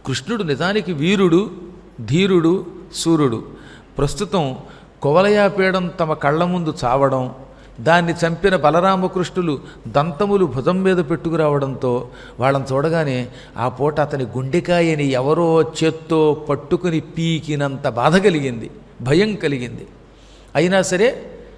కృష్ణుడు నిజానికి వీరుడు ధీరుడు సూర్యుడు ప్రస్తుతం కువలయాపీడం తమ కళ్ళ ముందు చావడం దాన్ని చంపిన బలరామకృష్ణులు దంతములు భుజం మీద పెట్టుకురావడంతో వాళ్ళని చూడగానే ఆ పూట అతని గుండెకాయని ఎవరో చేత్తో పట్టుకుని పీకినంత బాధ కలిగింది భయం కలిగింది అయినా సరే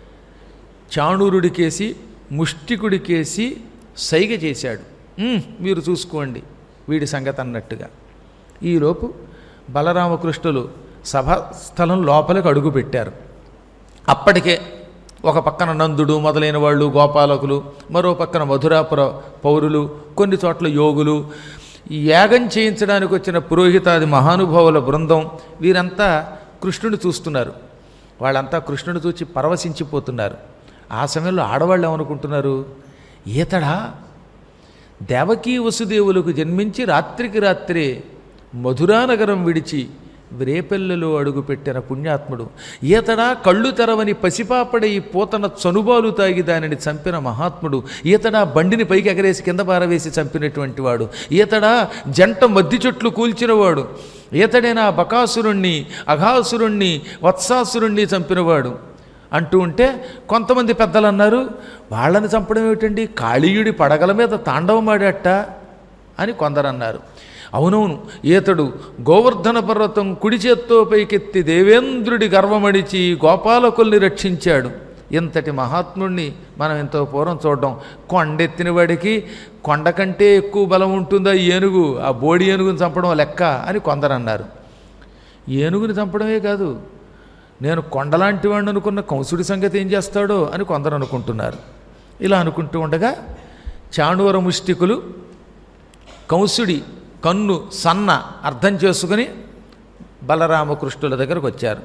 చాణూరుడికేసి ముష్టికుడికేసి సైగ చేశాడు "ఉమ్, మీరు చూసుకోండి వీడి సంగతి అన్నట్టుగా ఈలోపు బలరామకృష్ణులు సభాస్థలం లోపలికి అడుగు పెట్టారు అప్పటికే ఒక పక్కన నందుడు మొదలైన వాళ్ళు గోపాలకులు మరో పక్కన మధురాపుర పౌరులు కొన్ని చోట్ల యోగులు ఈ యాగం చేయించడానికి వచ్చిన పురోహితాది మహానుభావుల బృందం వీరంతా కృష్ణుని చూస్తున్నారు వాళ్ళంతా కృష్ణుని చూచి పరవశించిపోతున్నారు ఆ సమయంలో ఆడవాళ్ళు ఏమనుకుంటున్నారు ఈతడా దేవకీ వసుదేవులకు జన్మించి రాత్రికి రాత్రే మధురానగరం విడిచి రేపెల్లలో అడుగుపెట్టిన పుణ్యాత్ముడు ఈతడా కళ్ళు తెరవని పసిపాపడే ఈ పూతన చనుబాలు తాగి దానిని చంపిన మహాత్ముడు ఈతడా బండిని పైకి ఎగరేసి కింద పారవేసి చంపినటువంటి వాడు ఈతడా జంట మద్ది చెట్లు కూల్చినవాడు ఈతడేనా బకాసురుణ్ణి అఘాసురుణ్ణి వత్సాసురుణ్ణి చంపినవాడు అంటూ ఉంటే కొంతమంది పెద్దలు అన్నారు వాళ్ళని చంపడం ఏమిటండి కాళీయుడి పడగల మీద తాండవమాడట అని కొందరన్నారు అవునవును ఈతడు గోవర్ధన పర్వతం కుడి చేత్తో పైకెత్తి దేవేంద్రుడి గర్వమడిచి గోపాలకుల్ని రక్షించాడు ఇంతటి మహాత్ముడిని మనం ఎంతో పూర్వం చూడడం కొండెత్తిన వాడికి కొండ కంటే ఎక్కువ బలం ఉంటుందా ఈ ఏనుగు ఆ బోడి ఏనుగుని చంపడం లెక్క అని కొందరు అన్నారు ఏనుగుని చంపడమే కాదు నేను కొండలాంటి వాడిని అనుకున్న కంసుడి సంగతి ఏం చేస్తాడో అని కొందరు అనుకుంటున్నారు ఇలా అనుకుంటూ ఉండగా చాణూర ముష్టికులు కంసుడి కన్ను సన్న అర్థం చేసుకుని బలరామకృష్ణుల దగ్గరకు వచ్చారు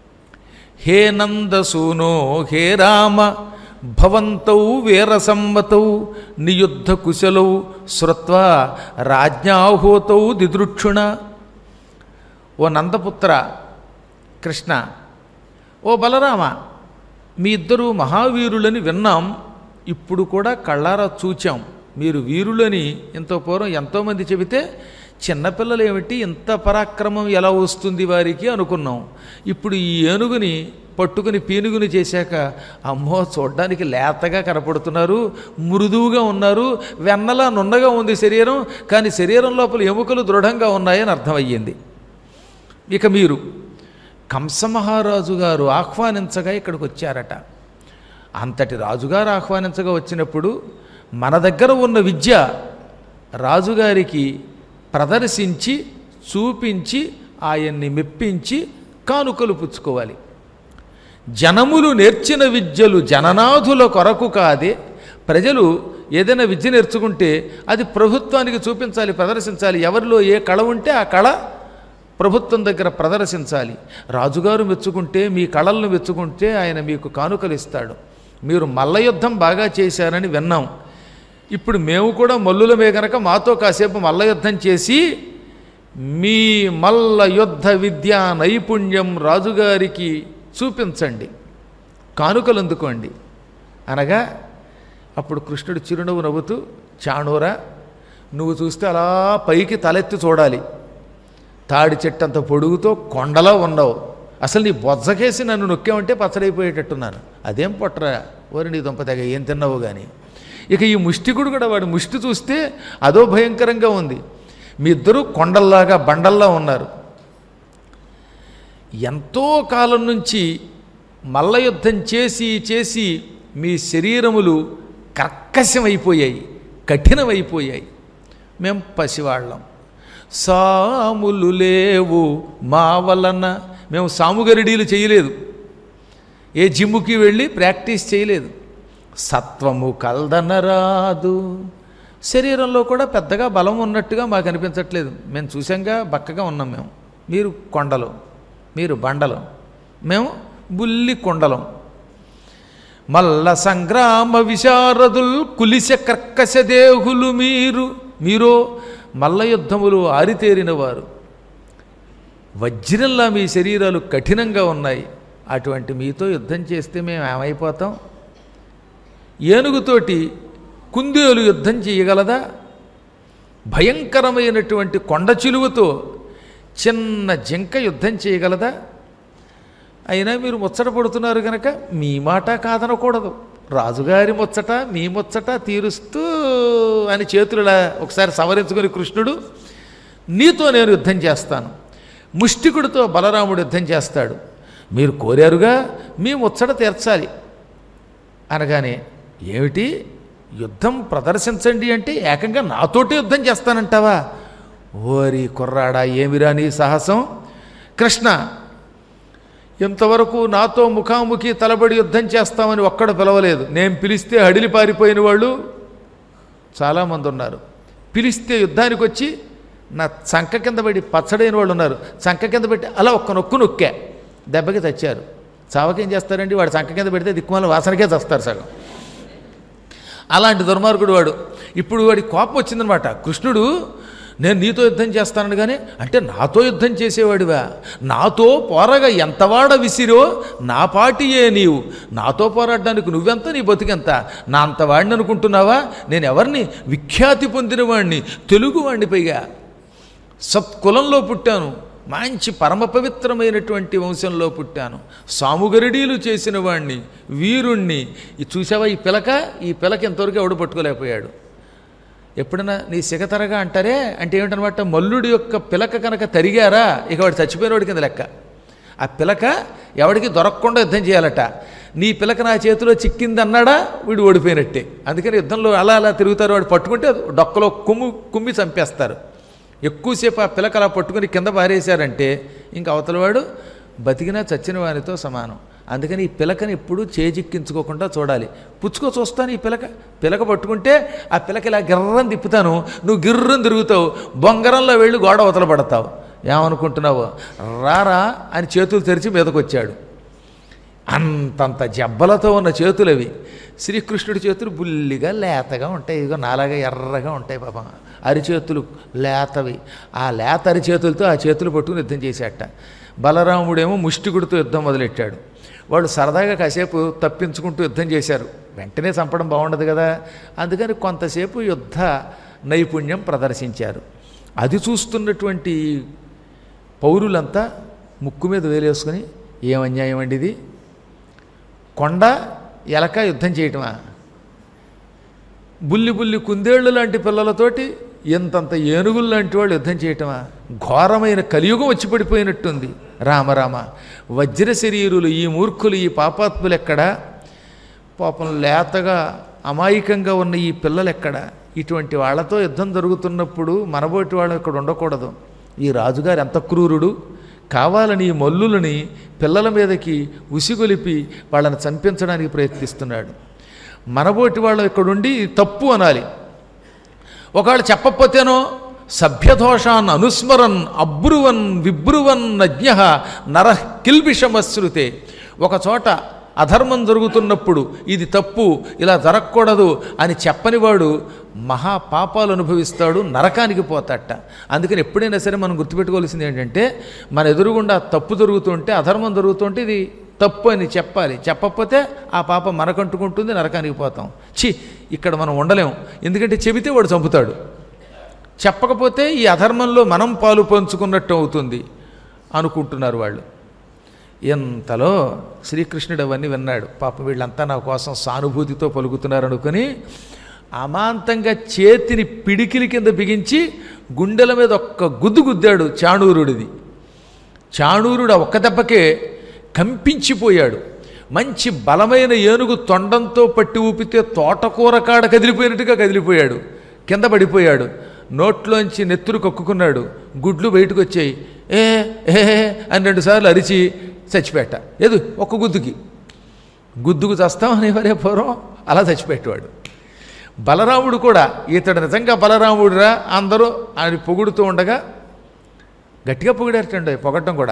హే నందసూనో హే రామ భవంతౌ వీరసమ్మతౌ నియుద్ధ కుశలౌ శ్రుత్వా రాజ్ఞాహోతౌ దిదృక్షుణ ఓ నందపుత్ర కృష్ణ ఓ బలరామ మీ ఇద్దరు మహావీరులని విన్నాం ఇప్పుడు కూడా కళ్ళారా చూచాం మీరు వీరులని ఎంతో పూర్వం ఎంతోమంది చెబితే చిన్నపిల్లలు ఏమిటి ఇంత పరాక్రమం ఎలా వస్తుంది వారికి అనుకున్నాం ఇప్పుడు ఈ ఏనుగుని పట్టుకుని పీనుగుని చేశాక అమ్మో చూడ్డానికి లేతగా కనపడుతున్నారు మృదువుగా ఉన్నారు వెన్నలా నున్నగా ఉంది శరీరం కానీ శరీరం లోపల ఎముకలు దృఢంగా ఉన్నాయని అర్థమయ్యింది ఇక మీరు కంసమహారాజు గారు ఆహ్వానించగా ఇక్కడికి వచ్చారట అంతటి రాజుగారు ఆహ్వానించగా వచ్చినప్పుడు మన దగ్గర ఉన్న విద్య రాజుగారికి ప్రదర్శించి చూపించి ఆయన్ని మెప్పించి కానుకలు పుచ్చుకోవాలి జనములు నేర్చిన విద్యలు జననాథుల కొరకు కాదే ప్రజలు ఏదైనా విద్య నేర్చుకుంటే అది ప్రభుత్వానికి చూపించాలి ప్రదర్శించాలి ఎవరిలో ఏ కళ ఉంటే ఆ కళ ప్రభుత్వం దగ్గర ప్రదర్శించాలి రాజుగారు మెచ్చుకుంటే మీ కళలను మెచ్చుకుంటే ఆయన మీకు కానుకలు ఇస్తాడు మీరు మల్ల యుద్ధం బాగా చేశారని విన్నాం ఇప్పుడు మేము కూడా మల్లులమే గనక మాతో కాసేపు మల్ల యుద్ధం చేసి మీ మల్ల యుద్ధ విద్యా నైపుణ్యం రాజుగారికి చూపించండి కానుకలు అందుకోండి అనగా అప్పుడు కృష్ణుడు చిరునవ్వు నవ్వుతూ చాణూరా నువ్వు చూస్తే అలా పైకి తలెత్తి చూడాలి తాడి చెట్టంత పొడుగుతో కొండలో ఉన్నావు అసలు నీ బొజ్జకేసి నన్ను నొక్కామంటే పచ్చడైపోయేటట్టున్నాను అదేం పొట్టరా ఓరి నీ దుంపతెగ ఏం తిన్నావు కానీ ఇక ఈ ముష్టికుడు కూడా వాడు ముష్టి చూస్తే అదో భయంకరంగా ఉంది మీ ఇద్దరు కొండల్లాగా బండల్లా ఉన్నారు ఎంతో కాలం నుంచి మల్ల యుద్ధం చేసి చేసి మీ శరీరములు కర్కశమైపోయాయి కఠినమైపోయాయి మేము పసివాళ్ళం సాములు లేవు మా వలన మేము సాముగరిడీలు చేయలేదు ఏ జిమ్ముకి వెళ్ళి ప్రాక్టీస్ చేయలేదు సత్వము కల్దనరాదు శరీరంలో కూడా పెద్దగా బలం ఉన్నట్టుగా మాకు అనిపించట్లేదు మేము చూసాంగా బక్కగా ఉన్నాం మేము మీరు కొండలు మీరు బండలు మేము బుల్లి కొండలం మల్ల సంగ్రామ విశారదుల్ కులిశ కర్కశ దేహులు మీరు మీరో మల్ల యుద్ధములు ఆరితేరిన వారు వజ్రంలా మీ శరీరాలు కఠినంగా ఉన్నాయి అటువంటి మీతో యుద్ధం చేస్తే మేము ఏమైపోతాం ఏనుగుతోటి కుందేలు యుద్ధం చేయగలదా భయంకరమైనటువంటి కొండ చిలువతో చిన్న జింక యుద్ధం చేయగలదా అయినా మీరు ముచ్చట పడుతున్నారు కనుక మీ మాట కాదనకూడదు రాజుగారి ముచ్చట మీ ముచ్చట తీరుస్తూ అని చేతులలా ఒకసారి సవరించుకుని కృష్ణుడు నీతో నేను యుద్ధం చేస్తాను ముష్టికుడితో బలరాముడు యుద్ధం చేస్తాడు మీరు కోరారుగా మీ ముచ్చట తీర్చాలి అనగానే ఏమిటి యుద్ధం ప్రదర్శించండి అంటే ఏకంగా నాతోటి యుద్ధం చేస్తానంటావా ఓరి కుర్రాడా ఏమిరా నీ సాహసం కృష్ణ ఇంతవరకు నాతో ముఖాముఖి తలబడి యుద్ధం చేస్తామని ఒక్కడ పిలవలేదు నేను పిలిస్తే హడిలి పారిపోయిన వాళ్ళు చాలామంది ఉన్నారు పిలిస్తే యుద్ధానికి వచ్చి నా చంక కింద పడి పచ్చడైన వాళ్ళు ఉన్నారు చంక కింద పెట్టి అలా ఒక్క నొక్కు నొక్కా దెబ్బకి తెచ్చారు చావకేం చేస్తారండి వాడు చంక కింద పెడితే దిక్కుమాల వాసనకే చస్తారు సగం అలాంటి దుర్మార్గుడు వాడు ఇప్పుడు వాడి కోపం వచ్చిందనమాట కృష్ణుడు నేను నీతో యుద్ధం చేస్తానని కానీ అంటే నాతో యుద్ధం చేసేవాడివా నాతో పోరగా ఎంతవాడ విసిరో నా పాటియే నీవు నాతో పోరాడడానికి నువ్వెంత నీ బతుకెంత నా అంత వాడిని అనుకుంటున్నావా నేను ఎవరిని విఖ్యాతి పొందిన వాడిని తెలుగు వాడిని పైగా సత్కులంలో పుట్టాను మంచి పరమ పవిత్రమైనటువంటి వంశంలో పుట్టాను సాముగరిడీలు చేసిన వాణ్ణి వీరుణ్ణి ఈ చూసావా ఈ పిలక ఈ పిలక ఇంతవరకు ఎవడు పట్టుకోలేకపోయాడు ఎప్పుడైనా నీ సిగతరగా అంటారే అంటే ఏమిటనమాట మల్లుడి యొక్క పిలక కనుక తరిగారా ఇక వాడు చచ్చిపోయినవాడి కింద లెక్క ఆ పిలక ఎవడికి దొరకకుండా యుద్ధం చేయాలట నీ పిలక నా చేతిలో చిక్కింది అన్నాడా వీడు ఓడిపోయినట్టే అందుకని యుద్ధంలో అలా అలా తిరుగుతారు వాడు పట్టుకుంటే డొక్కలో కుమ్ము కుమ్మి చంపేస్తారు ఎక్కువసేపు ఆ పిలక అలా పట్టుకుని కింద పారేశారంటే ఇంక అవతలవాడు బతికినా చచ్చిన వానితో సమానం అందుకని ఈ పిలకని ఎప్పుడు చేజిక్కించుకోకుండా చూడాలి పుచ్చుకో చూస్తాను ఈ పిలక పిలక పట్టుకుంటే ఆ పిలక ఇలా గిర్రం తిప్పుతాను నువ్వు గిర్రం తిరుగుతావు బొంగరంలో వెళ్ళి గోడ అవతల పడతావు ఏమనుకుంటున్నావు రారా అని చేతులు తెరిచి మీదకు వచ్చాడు అంతంత జబ్బలతో ఉన్న చేతులు అవి శ్రీకృష్ణుడి చేతులు బుల్లిగా లేతగా ఉంటాయి ఇదిగో నాలాగా ఎర్రగా ఉంటాయి పాపం అరిచేతులు లేతవి ఆ లేత అరిచేతులతో ఆ చేతులు పట్టుకుని యుద్ధం చేసేట బలరాముడేమో ముష్టికుడితో యుద్ధం మొదలెట్టాడు వాళ్ళు సరదాగా కాసేపు తప్పించుకుంటూ యుద్ధం చేశారు వెంటనే చంపడం బాగుండదు కదా అందుకని కొంతసేపు యుద్ధ నైపుణ్యం ప్రదర్శించారు అది చూస్తున్నటువంటి పౌరులంతా ముక్కు మీద వేలేసుకుని ఏం అన్యాయం అండి ఇది కొండ ఎలక యుద్ధం చేయటమా బుల్లి బుల్లి కుందేళ్ళు లాంటి పిల్లలతోటి ఎంతంత ఏనుగులు లాంటి వాళ్ళు యుద్ధం చేయటమా ఘోరమైన కలియుగం వచ్చి పడిపోయినట్టుంది రామరామ వజ్ర శరీరులు ఈ మూర్ఖులు ఈ పాపాత్ములు ఎక్కడా పాపం లేతగా అమాయకంగా ఉన్న ఈ పిల్లలు ఎక్కడ ఇటువంటి వాళ్ళతో యుద్ధం జరుగుతున్నప్పుడు మనబోటి వాళ్ళు ఇక్కడ ఉండకూడదు ఈ రాజుగారు ఎంత క్రూరుడు కావాలని ఈ మల్లులని పిల్లల మీదకి ఉసిగొలిపి వాళ్ళని చంపించడానికి ప్రయత్నిస్తున్నాడు మనబోటి వాళ్ళు ఇక్కడుండి ఇది తప్పు అనాలి ఒకవేళ చెప్పకపోతేనో సభ్యదోషాన్ అనుస్మరన్ అబ్రువన్ విబ్రువన్ నజ్ఞ నరః కిల్బిషమశ్రుతే ఒక చోట అధర్మం జరుగుతున్నప్పుడు ఇది తప్పు ఇలా జరగకూడదు అని చెప్పనివాడు మహా పాపాలు అనుభవిస్తాడు నరకానికి పోతాట అందుకని ఎప్పుడైనా సరే మనం గుర్తుపెట్టుకోవాల్సింది ఏంటంటే మన ఎదురుగుండా తప్పు జరుగుతుంటే అధర్మం జరుగుతుంటే ఇది తప్పు అని చెప్పాలి చెప్పకపోతే ఆ పాపం మనకంటుకుంటుంది నరకానికి పోతాం ఛీ ఇక్కడ మనం ఉండలేం ఎందుకంటే చెబితే వాడు చంపుతాడు చెప్పకపోతే ఈ అధర్మంలో మనం పాలు పంచుకున్నట్టు అవుతుంది అనుకుంటున్నారు వాళ్ళు ఎంతలో శ్రీకృష్ణుడు అవన్నీ విన్నాడు పాప వీళ్ళంతా నా కోసం సానుభూతితో పలుకుతున్నారు అనుకుని అమాంతంగా చేతిని పిడికిలి కింద బిగించి గుండెల మీద ఒక్క గుద్దు గుద్దాడు చాణూరుడిది చాణూరుడు ఆ ఒక్క దెబ్బకే కంపించిపోయాడు మంచి బలమైన ఏనుగు తొండంతో పట్టి ఊపితే తోటకూర కాడ కదిలిపోయినట్టుగా కదిలిపోయాడు కింద పడిపోయాడు నోట్లోంచి నెత్తురు కక్కుకున్నాడు గుడ్లు బయటకు వచ్చాయి ఏ ఏ అని రెండుసార్లు అరిచి చచ్చిపెట్ట ఏదు ఒక్క గుద్దుకి గుద్దుకు చస్తామని వరే పూర్వం అలా చచ్చిపెట్టేవాడు బలరాముడు కూడా ఇతడు నిజంగా బలరాముడురా అందరూ ఆయన పొగుడుతూ ఉండగా గట్టిగా పొగిడారటండి పొగట్టం కూడా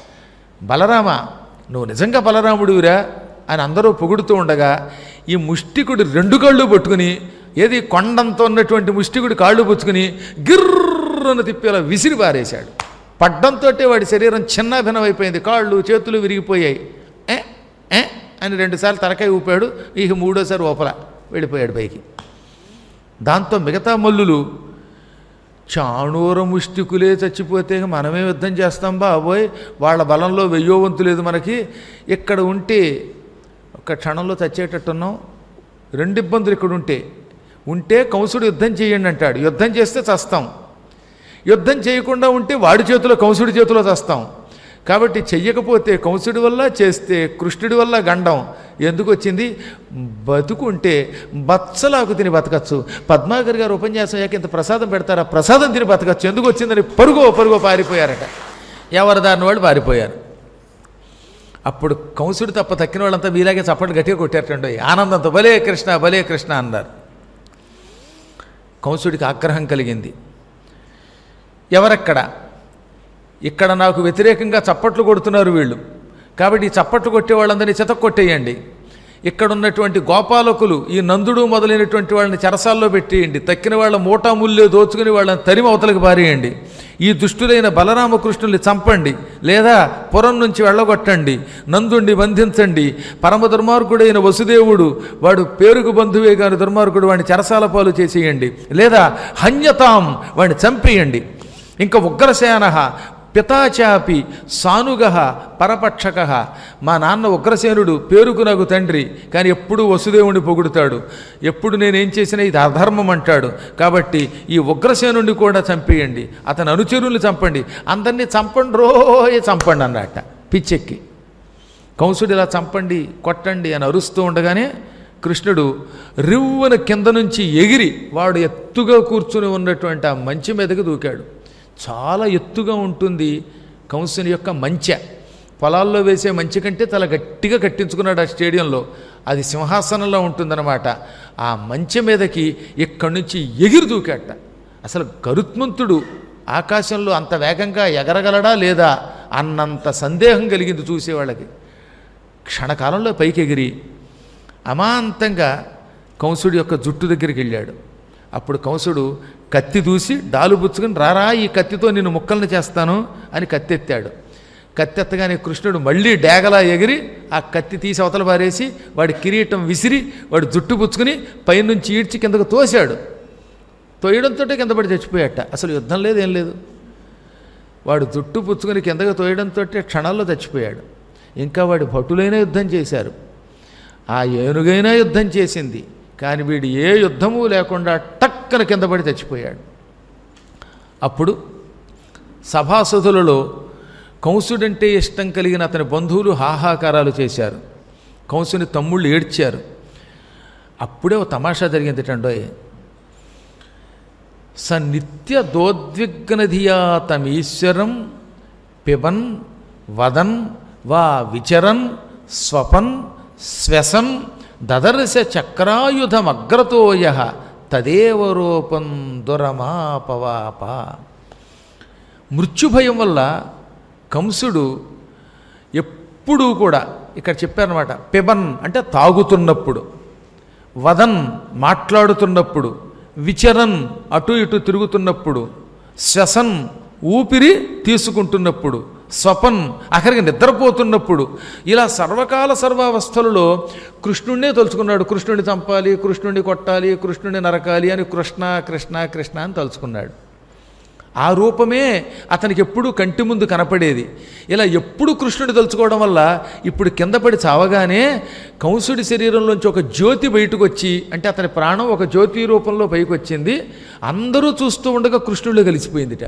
బలరామ నువ్వు నిజంగా బలరాముడివిరా అని అందరూ పొగుడుతూ ఉండగా ఈ ముష్టికుడు రెండు కాళ్ళు పట్టుకుని ఏది కొండంతో ఉన్నటువంటి ముష్టికుడి కాళ్ళు పుచ్చుకుని గిర్రను తిప్పేలా విసిరి పారేశాడు పడ్డంతో వాడి శరీరం చిన్న భిన్నమైపోయింది కాళ్ళు చేతులు విరిగిపోయాయి ఏ ఏ అని రెండుసార్లు తలకాయ ఊపాడు ఇక మూడోసారి ఊపల వెళ్ళిపోయాడు పైకి దాంతో మిగతా మల్లులు చాణూర ముష్టికులే చచ్చిపోతే మనమే యుద్ధం చేస్తాం బాబోయ్ వాళ్ళ బలంలో వెయ్యో వంతు లేదు మనకి ఇక్కడ ఉంటే ఒక క్షణంలో చచ్చేటట్టున్నాం రెండు ఇబ్బందులు ఇక్కడ ఉంటే ఉంటే కంసుడు యుద్ధం చేయండి అంటాడు యుద్ధం చేస్తే చస్తాం యుద్ధం చేయకుండా ఉంటే వాడి చేతిలో కంసుడి చేతిలో చస్తాం కాబట్టి చెయ్యకపోతే కంసుడి వల్ల చేస్తే కృష్ణుడి వల్ల గండం ఎందుకు వచ్చింది బతుకుంటే బచ్చలాకు తిని బతకచ్చు పద్మాకర్ గారు ఉపన్యాసం అయ్యాక ఇంత ప్రసాదం పెడతారా ప్రసాదం తిని బతకచ్చు ఎందుకు వచ్చిందని పరుగో పరుగో పారిపోయారట ఎవరి దారిని వాళ్ళు పారిపోయారు అప్పుడు కంసుడు తప్ప తక్కిన వాళ్ళంతా మీలాగే చప్పట్లు గట్టిగా కొట్టారటండి ఆనందంతో భలే కృష్ణ భలే కృష్ణ అన్నారు కంసుడికి ఆగ్రహం కలిగింది ఎవరక్కడ ఇక్కడ నాకు వ్యతిరేకంగా చప్పట్లు కొడుతున్నారు వీళ్ళు కాబట్టి ఈ చప్పట్లు కొట్టే వాళ్ళందరినీ చితక్ కొట్టేయండి ఇక్కడ ఉన్నటువంటి గోపాలకులు ఈ నందుడు మొదలైనటువంటి వాళ్ళని చెరసాల్లో పెట్టేయండి తక్కిన వాళ్ళ మూటాముల్లే దోచుకుని వాళ్ళని తరిమి అవతలకి పారేయండి ఈ దుష్టులైన బలరామకృష్ణుల్ని చంపండి లేదా పురం నుంచి వెళ్ళగొట్టండి నందుండి బంధించండి పరమ దుర్మార్గుడైన వసుదేవుడు వాడు పేరుకు బంధువే కాని దుర్మార్గుడు వాడిని చెరసాల పాలు చేసేయండి లేదా హన్యతాం వాడిని చంపేయండి ఇంకా ఉగ్రసేన పితాచాపి సానుగ పరపక్షక మా నాన్న ఉగ్రసేనుడు పేరుకు నాకు తండ్రి కానీ ఎప్పుడు వసుదేవుని పొగుడుతాడు ఎప్పుడు నేనేం చేసినా ఇది అధర్మం అంటాడు కాబట్టి ఈ ఉగ్రసేనుడిని కూడా చంపేయండి అతని అనుచరుల్ని చంపండి అందరినీ చంపండి రోయే చంపండి అన్నట్ట పిచ్చెక్కి కంసుడు ఇలా చంపండి కొట్టండి అని అరుస్తూ ఉండగానే కృష్ణుడు రివ్వున కింద నుంచి ఎగిరి వాడు ఎత్తుగా కూర్చుని ఉన్నటువంటి ఆ మంచి మీదకి దూకాడు చాలా ఎత్తుగా ఉంటుంది కంసుని యొక్క మంచె పొలాల్లో వేసే మంచి కంటే చాలా గట్టిగా కట్టించుకున్నాడు ఆ స్టేడియంలో అది సింహాసనంలో ఉంటుందన్నమాట ఆ మంచె మీదకి ఇక్కడి నుంచి ఎగిరి దూకాట అసలు గరుత్మంతుడు ఆకాశంలో అంత వేగంగా ఎగరగలడా లేదా అన్నంత సందేహం కలిగింది చూసేవాళ్ళకి క్షణకాలంలో పైకి ఎగిరి అమాంతంగా కంసుడి యొక్క జుట్టు దగ్గరికి వెళ్ళాడు అప్పుడు కంసుడు కత్తి దూసి డాలు పుచ్చుకుని రారా ఈ కత్తితో నేను ముక్కల్ని చేస్తాను అని కత్తి ఎత్తాడు కత్తి ఎత్తగానే కృష్ణుడు మళ్ళీ డేగలా ఎగిరి ఆ కత్తి తీసి అవతల పారేసి వాడి కిరీటం విసిరి వాడు జుట్టు పుచ్చుకుని పైనుంచి ఈడ్చి కిందకు తోశాడు తోయడంతో కింద పడి చచ్చిపోయాట అసలు యుద్ధం లేదు ఏం లేదు వాడు జుట్టు పుచ్చుకుని కిందకు తోయడంతో క్షణాల్లో చచ్చిపోయాడు ఇంకా వాడి భటులైన యుద్ధం చేశారు ఆ ఏనుగైనా యుద్ధం చేసింది కానీ వీడు ఏ యుద్ధము లేకుండా టక్కన కింద పడి చచ్చిపోయాడు అప్పుడు సభాసదులలో కంసుడంటే ఇష్టం కలిగిన అతని బంధువులు హాహాకారాలు చేశారు కంసుని తమ్ముళ్ళు ఏడ్చారు అప్పుడే ఒక తమాషా జరిగింది టండోయ్ స నిత్య దోద్విగ్నధియా తమీశ్వరం పిబన్ వదన్ వా విచరన్ స్వపన్ శ్వసన్ దదర్శ చక్రాయుధమగ్రతోయ తదేవ రూపం దురమాపవాప మృత్యుభయం వల్ల కంసుడు ఎప్పుడూ కూడా ఇక్కడ చెప్పారనమాట పిబన్ అంటే తాగుతున్నప్పుడు వదన్ మాట్లాడుతున్నప్పుడు విచరన్ అటు ఇటు తిరుగుతున్నప్పుడు శ్వసన్ ఊపిరి తీసుకుంటున్నప్పుడు స్వపన్ అక్కడికి నిద్రపోతున్నప్పుడు ఇలా సర్వకాల సర్వావస్థలలో కృష్ణుడినే తలుచుకున్నాడు కృష్ణుడిని చంపాలి కృష్ణుడిని కొట్టాలి కృష్ణుడిని నరకాలి అని కృష్ణ కృష్ణ కృష్ణ అని తలుచుకున్నాడు ఆ రూపమే అతనికి ఎప్పుడూ కంటి ముందు కనపడేది ఇలా ఎప్పుడు కృష్ణుడి తలుచుకోవడం వల్ల ఇప్పుడు కింద పడి చావగానే కంసుడి శరీరంలోంచి ఒక జ్యోతి బయటకు వచ్చి అంటే అతని ప్రాణం ఒక జ్యోతి రూపంలో పైకి వచ్చింది అందరూ చూస్తూ ఉండగా కృష్ణుడిలో కలిసిపోయిందిట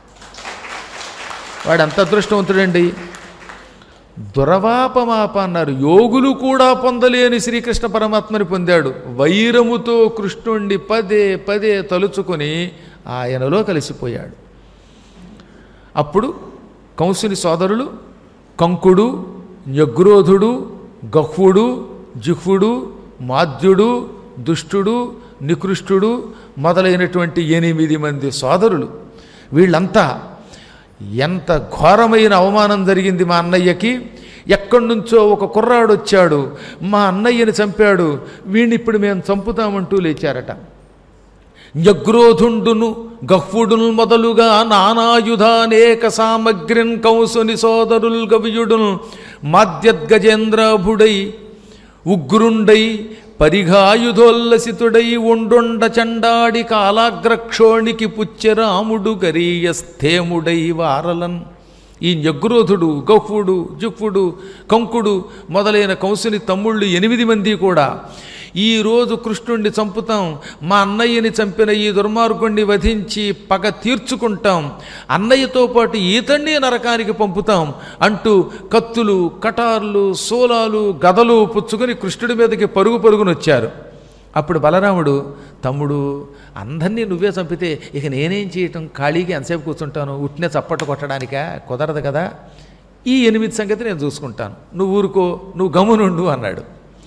వాడు అంత అదృష్టవంతుడండి దురవాపమాప అన్నారు యోగులు కూడా పొందలేని శ్రీకృష్ణ పరమాత్మని పొందాడు వైరముతో కృష్ణుణ్ణి పదే పదే తలుచుకొని ఆయనలో కలిసిపోయాడు అప్పుడు కంసుని సోదరులు కంకుడు న్యగ్రోధుడు గహ్వుడు జిహ్వుడు మాద్యుడు దుష్టుడు నికృష్టుడు మొదలైనటువంటి ఎనిమిది మంది సోదరులు వీళ్ళంతా ఎంత ఘోరమైన అవమానం జరిగింది మా అన్నయ్యకి ఎక్కడి నుంచో ఒక కుర్రాడు వచ్చాడు మా అన్నయ్యని చంపాడు వీడిని ఇప్పుడు మేము చంపుతామంటూ లేచారట న్యగ్రోధుండును గహ్వుడును మొదలుగా నానాయుధానేక సామగ్రిన్ కౌసుని సోదరుల్ గవియుడును మాద్యద్గజేంద్రాభుడై ఉగ్రుండై పరిఘాయుధోల్లసితుడై ఉండుండ చండాడి కాలాగ్రక్షోణికి పుచ్చరాముడు గరీయస్థేముడై వారలన్ ఈ జగ్గురోధుడు గహ్వుడు జుహ్వుడు కంకుడు మొదలైన కంసుని తమ్ముళ్ళు ఎనిమిది మంది కూడా ఈ రోజు కృష్ణుణ్ణి చంపుతాం మా అన్నయ్యని చంపిన ఈ దుర్మార్గుణ్ణి వధించి పగ తీర్చుకుంటాం అన్నయ్యతో పాటు ఈతన్ని నరకానికి పంపుతాం అంటూ కత్తులు కటార్లు సోలాలు గదలు పుచ్చుకొని కృష్ణుడి మీదకి పరుగు పరుగునొచ్చారు అప్పుడు బలరాముడు తమ్ముడు అందరినీ నువ్వే చంపితే ఇక నేనేం చేయటం ఖాళీగా ఎంతసేపు కూర్చుంటాను ఉట్టినే చప్పట్టు కొట్టడానికా కుదరదు కదా ఈ ఎనిమిది సంగతి నేను చూసుకుంటాను నువ్వు ఊరుకో నువ్వు గమ్మునుండు అన్నాడు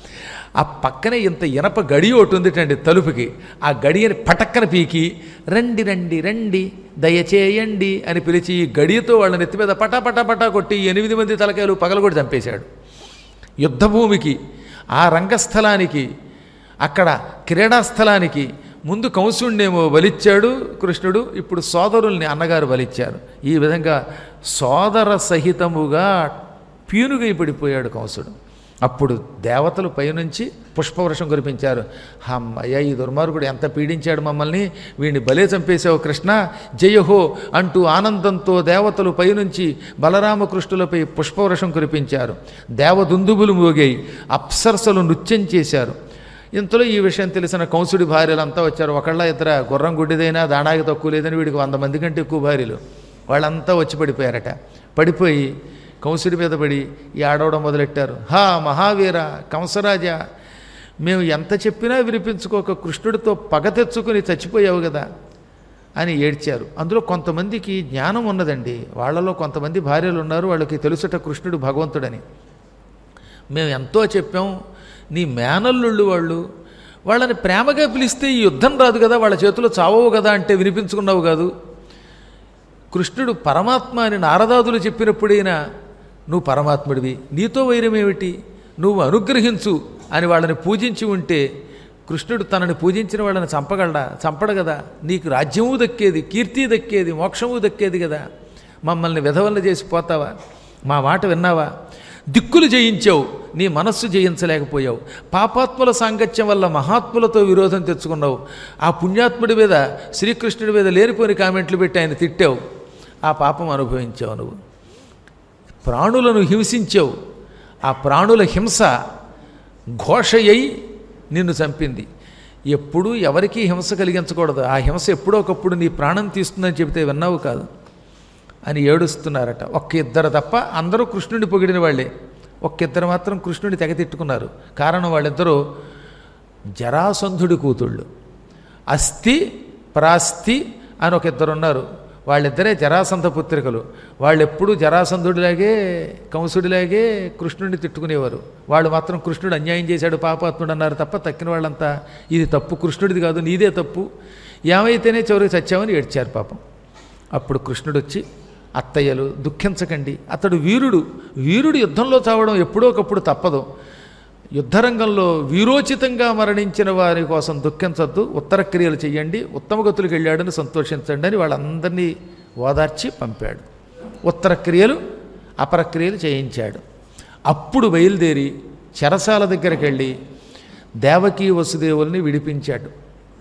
ఆ పక్కనే ఇంత ఇనప గడి ఒకటి ఉందిటండి తలుపుకి ఆ గడియని పటక్కన పీకి రండి రండి రండి దయచేయండి అని పిలిచి ఈ గడియతో వాళ్ళ నెత్తి మీద పటా పటా పటా కొట్టి ఈ ఎనిమిది మంది తలకాయలు పగలగొట్టి చంపేశాడు యుద్ధభూమికి ఆ రంగస్థలానికి అక్కడ క్రీడాస్థలానికి ముందు కంసుణ్ణేమో బలిచ్చాడు కృష్ణుడు ఇప్పుడు సోదరుల్ని అన్నగారు బలిచ్చారు ఈ విధంగా సోదర సహితముగా పీనుగై పడిపోయాడు కంసుడు అప్పుడు దేవతలు పైనుంచి పుష్పవర్షం కురిపించారు అమ్మయ్య ఈ దుర్మార్గుడు ఎంత పీడించాడు మమ్మల్ని వీడిని బలే చంపేశావు కృష్ణ జయహో అంటూ ఆనందంతో దేవతలు పైనుంచి బలరామకృష్ణులపై పుష్పవర్షం కురిపించారు దేవదుందుబులు మోగాయి అప్సరసలు నృత్యం చేశారు ఇంతలో ఈ విషయం తెలిసిన కంసుడి భార్యలంతా వచ్చారు ఒకళ్ళ ఇద్దర గుర్రం గుడ్డిదైనా దానాకి తక్కువ లేదని వీడికి వంద మంది కంటే ఎక్కువ భార్యలు వాళ్ళంతా వచ్చి పడిపోయారట పడిపోయి కంసుడి మీద పడి ఈ ఆడవడం మొదలెట్టారు హా మహావీర కంసరాజా మేము ఎంత చెప్పినా వినిపించుకోక కృష్ణుడితో పగ తెచ్చుకుని చచ్చిపోయావు కదా అని ఏడ్చారు అందులో కొంతమందికి జ్ఞానం ఉన్నదండి వాళ్ళలో కొంతమంది భార్యలు ఉన్నారు వాళ్ళకి తెలుసుట కృష్ణుడు భగవంతుడని మేము ఎంతో చెప్పాం నీ మేనల్లుళ్ళు వాళ్ళు వాళ్ళని ప్రేమగా పిలిస్తే ఈ యుద్ధం రాదు కదా వాళ్ళ చేతిలో చావవు కదా అంటే వినిపించుకున్నావు కాదు కృష్ణుడు పరమాత్మ అని నారదాదులు చెప్పినప్పుడైనా నువ్వు పరమాత్ముడివి నీతో వైరమేమిటి నువ్వు అనుగ్రహించు అని వాళ్ళని పూజించి ఉంటే కృష్ణుడు తనని పూజించిన వాళ్ళని చంపగలడా చంపడు కదా నీకు రాజ్యము దక్కేది కీర్తి దక్కేది మోక్షము దక్కేది కదా మమ్మల్ని విధవలను చేసి పోతావా మా మాట విన్నావా దిక్కులు జయించావు నీ మనస్సు జయించలేకపోయావు పాపాత్ముల సాంగత్యం వల్ల మహాత్ములతో విరోధం తెచ్చుకున్నావు ఆ పుణ్యాత్ముడి మీద శ్రీకృష్ణుడి మీద లేనిపోని కామెంట్లు పెట్టి ఆయన తిట్టావు ఆ పాపం అనుభవించావు నువ్వు ప్రాణులను హింసించావు ఆ ప్రాణుల హింస ఘోషయ్యి నిన్ను చంపింది ఎప్పుడూ ఎవరికీ హింస కలిగించకూడదు ఆ హింస ఎప్పుడో ఒకప్పుడు నీ ప్రాణం తీస్తుందని చెబితే విన్నావు కాదు అని ఏడుస్తున్నారట ఒక్క ఇద్దరు తప్ప అందరూ కృష్ణుడిని పొగిడిన వాళ్ళే ఒక్క ఇద్దరు మాత్రం కృష్ణుడిని తెగ తిట్టుకున్నారు కారణం వాళ్ళిద్దరూ జరాసంధుడి కూతుళ్ళు అస్థి ప్రాస్తి అని ఒక ఇద్దరు ఉన్నారు వాళ్ళిద్దరే జరాసంధ పుత్రికలు వాళ్ళెప్పుడూ జరాసంధుడిలాగే కంసుడిలాగే కృష్ణుడిని తిట్టుకునేవారు వాళ్ళు మాత్రం కృష్ణుడు అన్యాయం చేశాడు పాపాత్ముడు అన్నారు తప్ప తక్కిన వాళ్ళంతా ఇది తప్పు కృష్ణుడిది కాదు నీదే తప్పు ఏమైతేనే చివరికి చచ్చామని ఏడ్చారు పాపం అప్పుడు కృష్ణుడు వచ్చి అత్తయ్యలు దుఃఖించకండి అతడు వీరుడు వీరుడు యుద్ధంలో చావడం ఎప్పుడో ఒకప్పుడు తప్పదు యుద్ధరంగంలో వీరోచితంగా మరణించిన వారి కోసం దుఃఖించద్దు ఉత్తర క్రియలు చెయ్యండి ఉత్తమ గతులకు వెళ్ళాడని సంతోషించండి అని వాళ్ళందరినీ ఓదార్చి పంపాడు ఉత్తర క్రియలు అపర క్రియలు చేయించాడు అప్పుడు బయలుదేరి చెరసాల దగ్గరికి వెళ్ళి దేవకీ వసుదేవుల్ని విడిపించాడు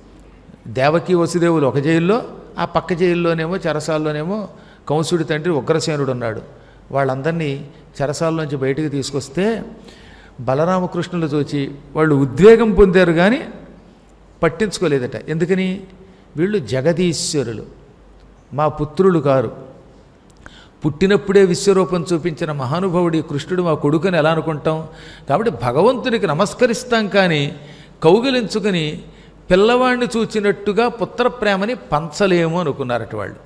దేవకీ వసుదేవులు ఒక జైల్లో ఆ పక్క జైల్లోనేమో చెరసాల్లోనేమో కంసుడి తండ్రి ఉగ్రసేనుడు ఉన్నాడు వాళ్ళందరినీ చెరసాల్లోంచి బయటికి తీసుకొస్తే బలరామకృష్ణులు చూచి వాళ్ళు ఉద్వేగం పొందారు కానీ పట్టించుకోలేదట ఎందుకని వీళ్ళు జగదీశ్వరులు మా పుత్రులు కారు పుట్టినప్పుడే విశ్వరూపం చూపించిన మహానుభావుడి కృష్ణుడు మా కొడుకుని ఎలా అనుకుంటాం కాబట్టి భగవంతునికి నమస్కరిస్తాం కానీ కౌగిలించుకుని పిల్లవాడిని చూచినట్టుగా పుత్ర ప్రేమని పంచలేము అనుకున్నారట వాళ్ళు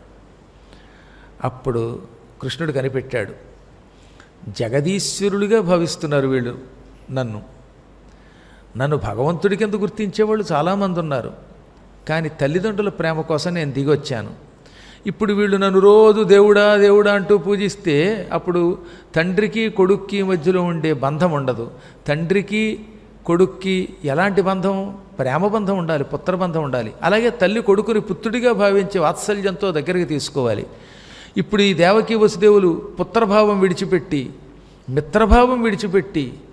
అప్పుడు కృష్ణుడు కనిపెట్టాడు జగదీశ్వరుడిగా భావిస్తున్నారు వీళ్ళు నన్ను నన్ను భగవంతుడి కింద గుర్తించేవాళ్ళు చాలామంది ఉన్నారు కానీ తల్లిదండ్రుల ప్రేమ కోసం నేను దిగొచ్చాను ఇప్పుడు వీళ్ళు నన్ను రోజు దేవుడా దేవుడా అంటూ పూజిస్తే అప్పుడు తండ్రికి కొడుక్కి మధ్యలో ఉండే బంధం ఉండదు తండ్రికి కొడుక్కి ఎలాంటి బంధం ప్రేమ బంధం ఉండాలి పుత్రబంధం ఉండాలి అలాగే తల్లి కొడుకుని పుత్రుడిగా భావించే వాత్సల్యంతో దగ్గరికి తీసుకోవాలి ఇప్పుడు ఈ దేవకీ వసుదేవులు పుత్రభావం విడిచిపెట్టి మిత్రభావం విడిచిపెట్టి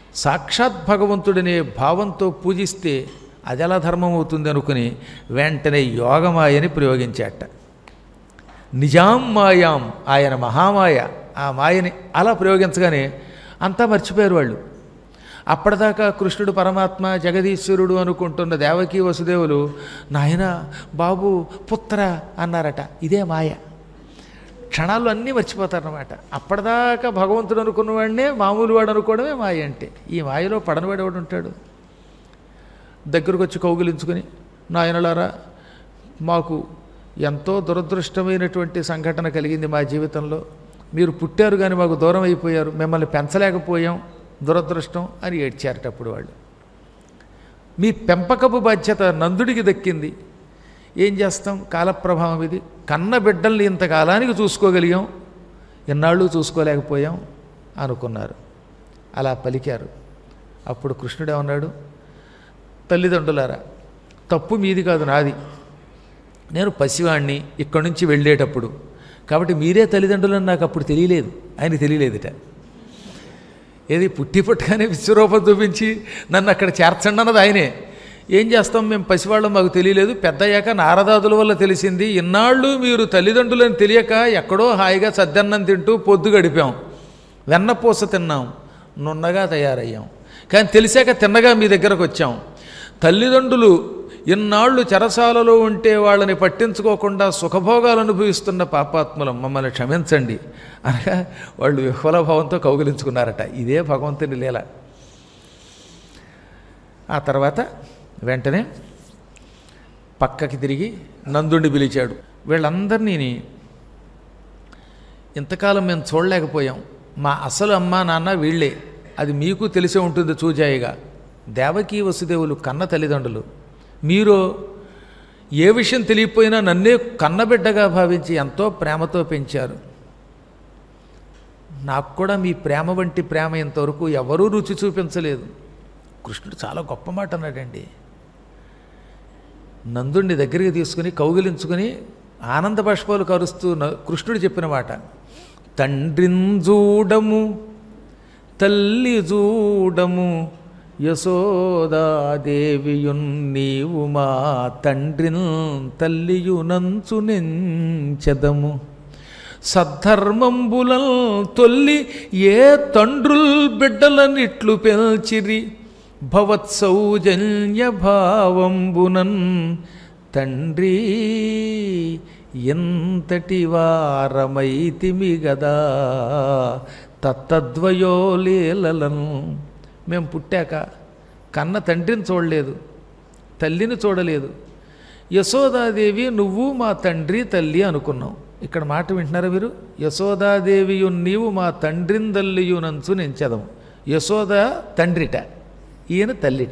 సాక్షాత్ భగవంతుడనే భావంతో పూజిస్తే అది ఎలా ధర్మం అవుతుంది అనుకుని వెంటనే యోగమాయని ప్రయోగించాట నిజాం మాయాం ఆయన మహామాయ ఆ మాయని అలా ప్రయోగించగానే అంతా మర్చిపోయారు వాళ్ళు అప్పటిదాకా కృష్ణుడు పరమాత్మ జగదీశ్వరుడు అనుకుంటున్న దేవకీ వసుదేవులు నాయన బాబు పుత్ర అన్నారట ఇదే మాయ క్షణాల్లో అన్నీ మర్చిపోతారనమాట అప్పటిదాకా భగవంతుడు అనుకున్న వాడినే మామూలు వాడు అనుకోవడమే మాయ అంటే ఈ మాయలో పడనవాడు ఎవడు ఉంటాడు దగ్గరకు వచ్చి కౌగిలించుకుని నాయనలారా మాకు ఎంతో దురదృష్టమైనటువంటి సంఘటన కలిగింది మా జీవితంలో మీరు పుట్టారు కానీ మాకు దూరం అయిపోయారు మిమ్మల్ని పెంచలేకపోయాం దురదృష్టం అని ఏడ్చారట అప్పుడు వాళ్ళు మీ పెంపకపు బాధ్యత నందుడికి దక్కింది ఏం చేస్తాం కాలప్రభావం ఇది కన్న బిడ్డల్ని ఇంతకాలానికి చూసుకోగలిగాం ఎన్నాళ్ళు చూసుకోలేకపోయాం అనుకున్నారు అలా పలికారు అప్పుడు కృష్ణుడు ఏమన్నాడు తల్లిదండ్రులారా తప్పు మీది కాదు నాది నేను పసివాణ్ణి ఇక్కడి నుంచి వెళ్ళేటప్పుడు కాబట్టి మీరే తల్లిదండ్రులని నాకు అప్పుడు తెలియలేదు ఆయన తెలియలేదుట ఏది పుట్టి పుట్టగానే విశ్వరూపం చూపించి నన్ను అక్కడ చేర్చండి అన్నది ఆయనే ఏం చేస్తాం మేము పసివాళ్ళం మాకు తెలియలేదు పెద్దయ్యాక నారదాదుల వల్ల తెలిసింది ఇన్నాళ్ళు మీరు తల్లిదండ్రులని తెలియక ఎక్కడో హాయిగా సద్దన్నం తింటూ పొద్దు గడిపాం వెన్నపూస తిన్నాం నున్నగా తయారయ్యాం కానీ తెలిసాక తిన్నగా మీ దగ్గరకు వచ్చాం తల్లిదండ్రులు ఇన్నాళ్ళు చెరసాలలో ఉంటే వాళ్ళని పట్టించుకోకుండా సుఖభోగాలు అనుభవిస్తున్న పాపాత్ములం మమ్మల్ని క్షమించండి అనగా వాళ్ళు విఫలభావంతో కౌగిలించుకున్నారట ఇదే భగవంతుని లీల ఆ తర్వాత వెంటనే పక్కకి తిరిగి నందుడిని పిలిచాడు వీళ్ళందరినీ ఇంతకాలం మేము చూడలేకపోయాం మా అసలు అమ్మ నాన్న వీళ్ళే అది మీకు తెలిసే ఉంటుంది చూజాయిగా దేవకీ వసుదేవులు కన్న తల్లిదండ్రులు మీరు ఏ విషయం తెలియకపోయినా నన్నే కన్నబిడ్డగా భావించి ఎంతో ప్రేమతో పెంచారు నాకు కూడా మీ ప్రేమ వంటి ప్రేమ ఇంతవరకు ఎవరూ రుచి చూపించలేదు కృష్ణుడు చాలా గొప్ప మాట అన్నాడండి నందుణ్ణి దగ్గరికి తీసుకుని కౌగిలించుకుని ఆనంద బాష్పాలు కరుస్తూ న- కృష్ణుడు చెప్పిన మాట తండ్రిన్ చూడము తల్లి చూడము యశోదాదేవియున్ నీవు మా తండ్రిన్ తల్లియునంచు నెంచెదము సద్ధర్మంబులల్ తొల్లి ఏ తండ్రుల్ బిడ్డలనిట్లు పెల్చిరి భవత్సౌజన్య భావంబునన్ తండ్రి ఎంతటి వారమైతిమి గదా తత్తద్వయో లీలలను మేము పుట్టాక కన్న తండ్రిని చూడలేదు తల్లిని చూడలేదు యశోదాదేవి నువ్వు మా తండ్రి తల్లి అనుకున్నాం ఇక్కడ మాట వింటున్నారా మీరు యశోదాదేవియు నీవు మా తండ్రిని తల్లియు నంచు నెంచెదము యశోద తండ్రిట ఈయన తల్లిట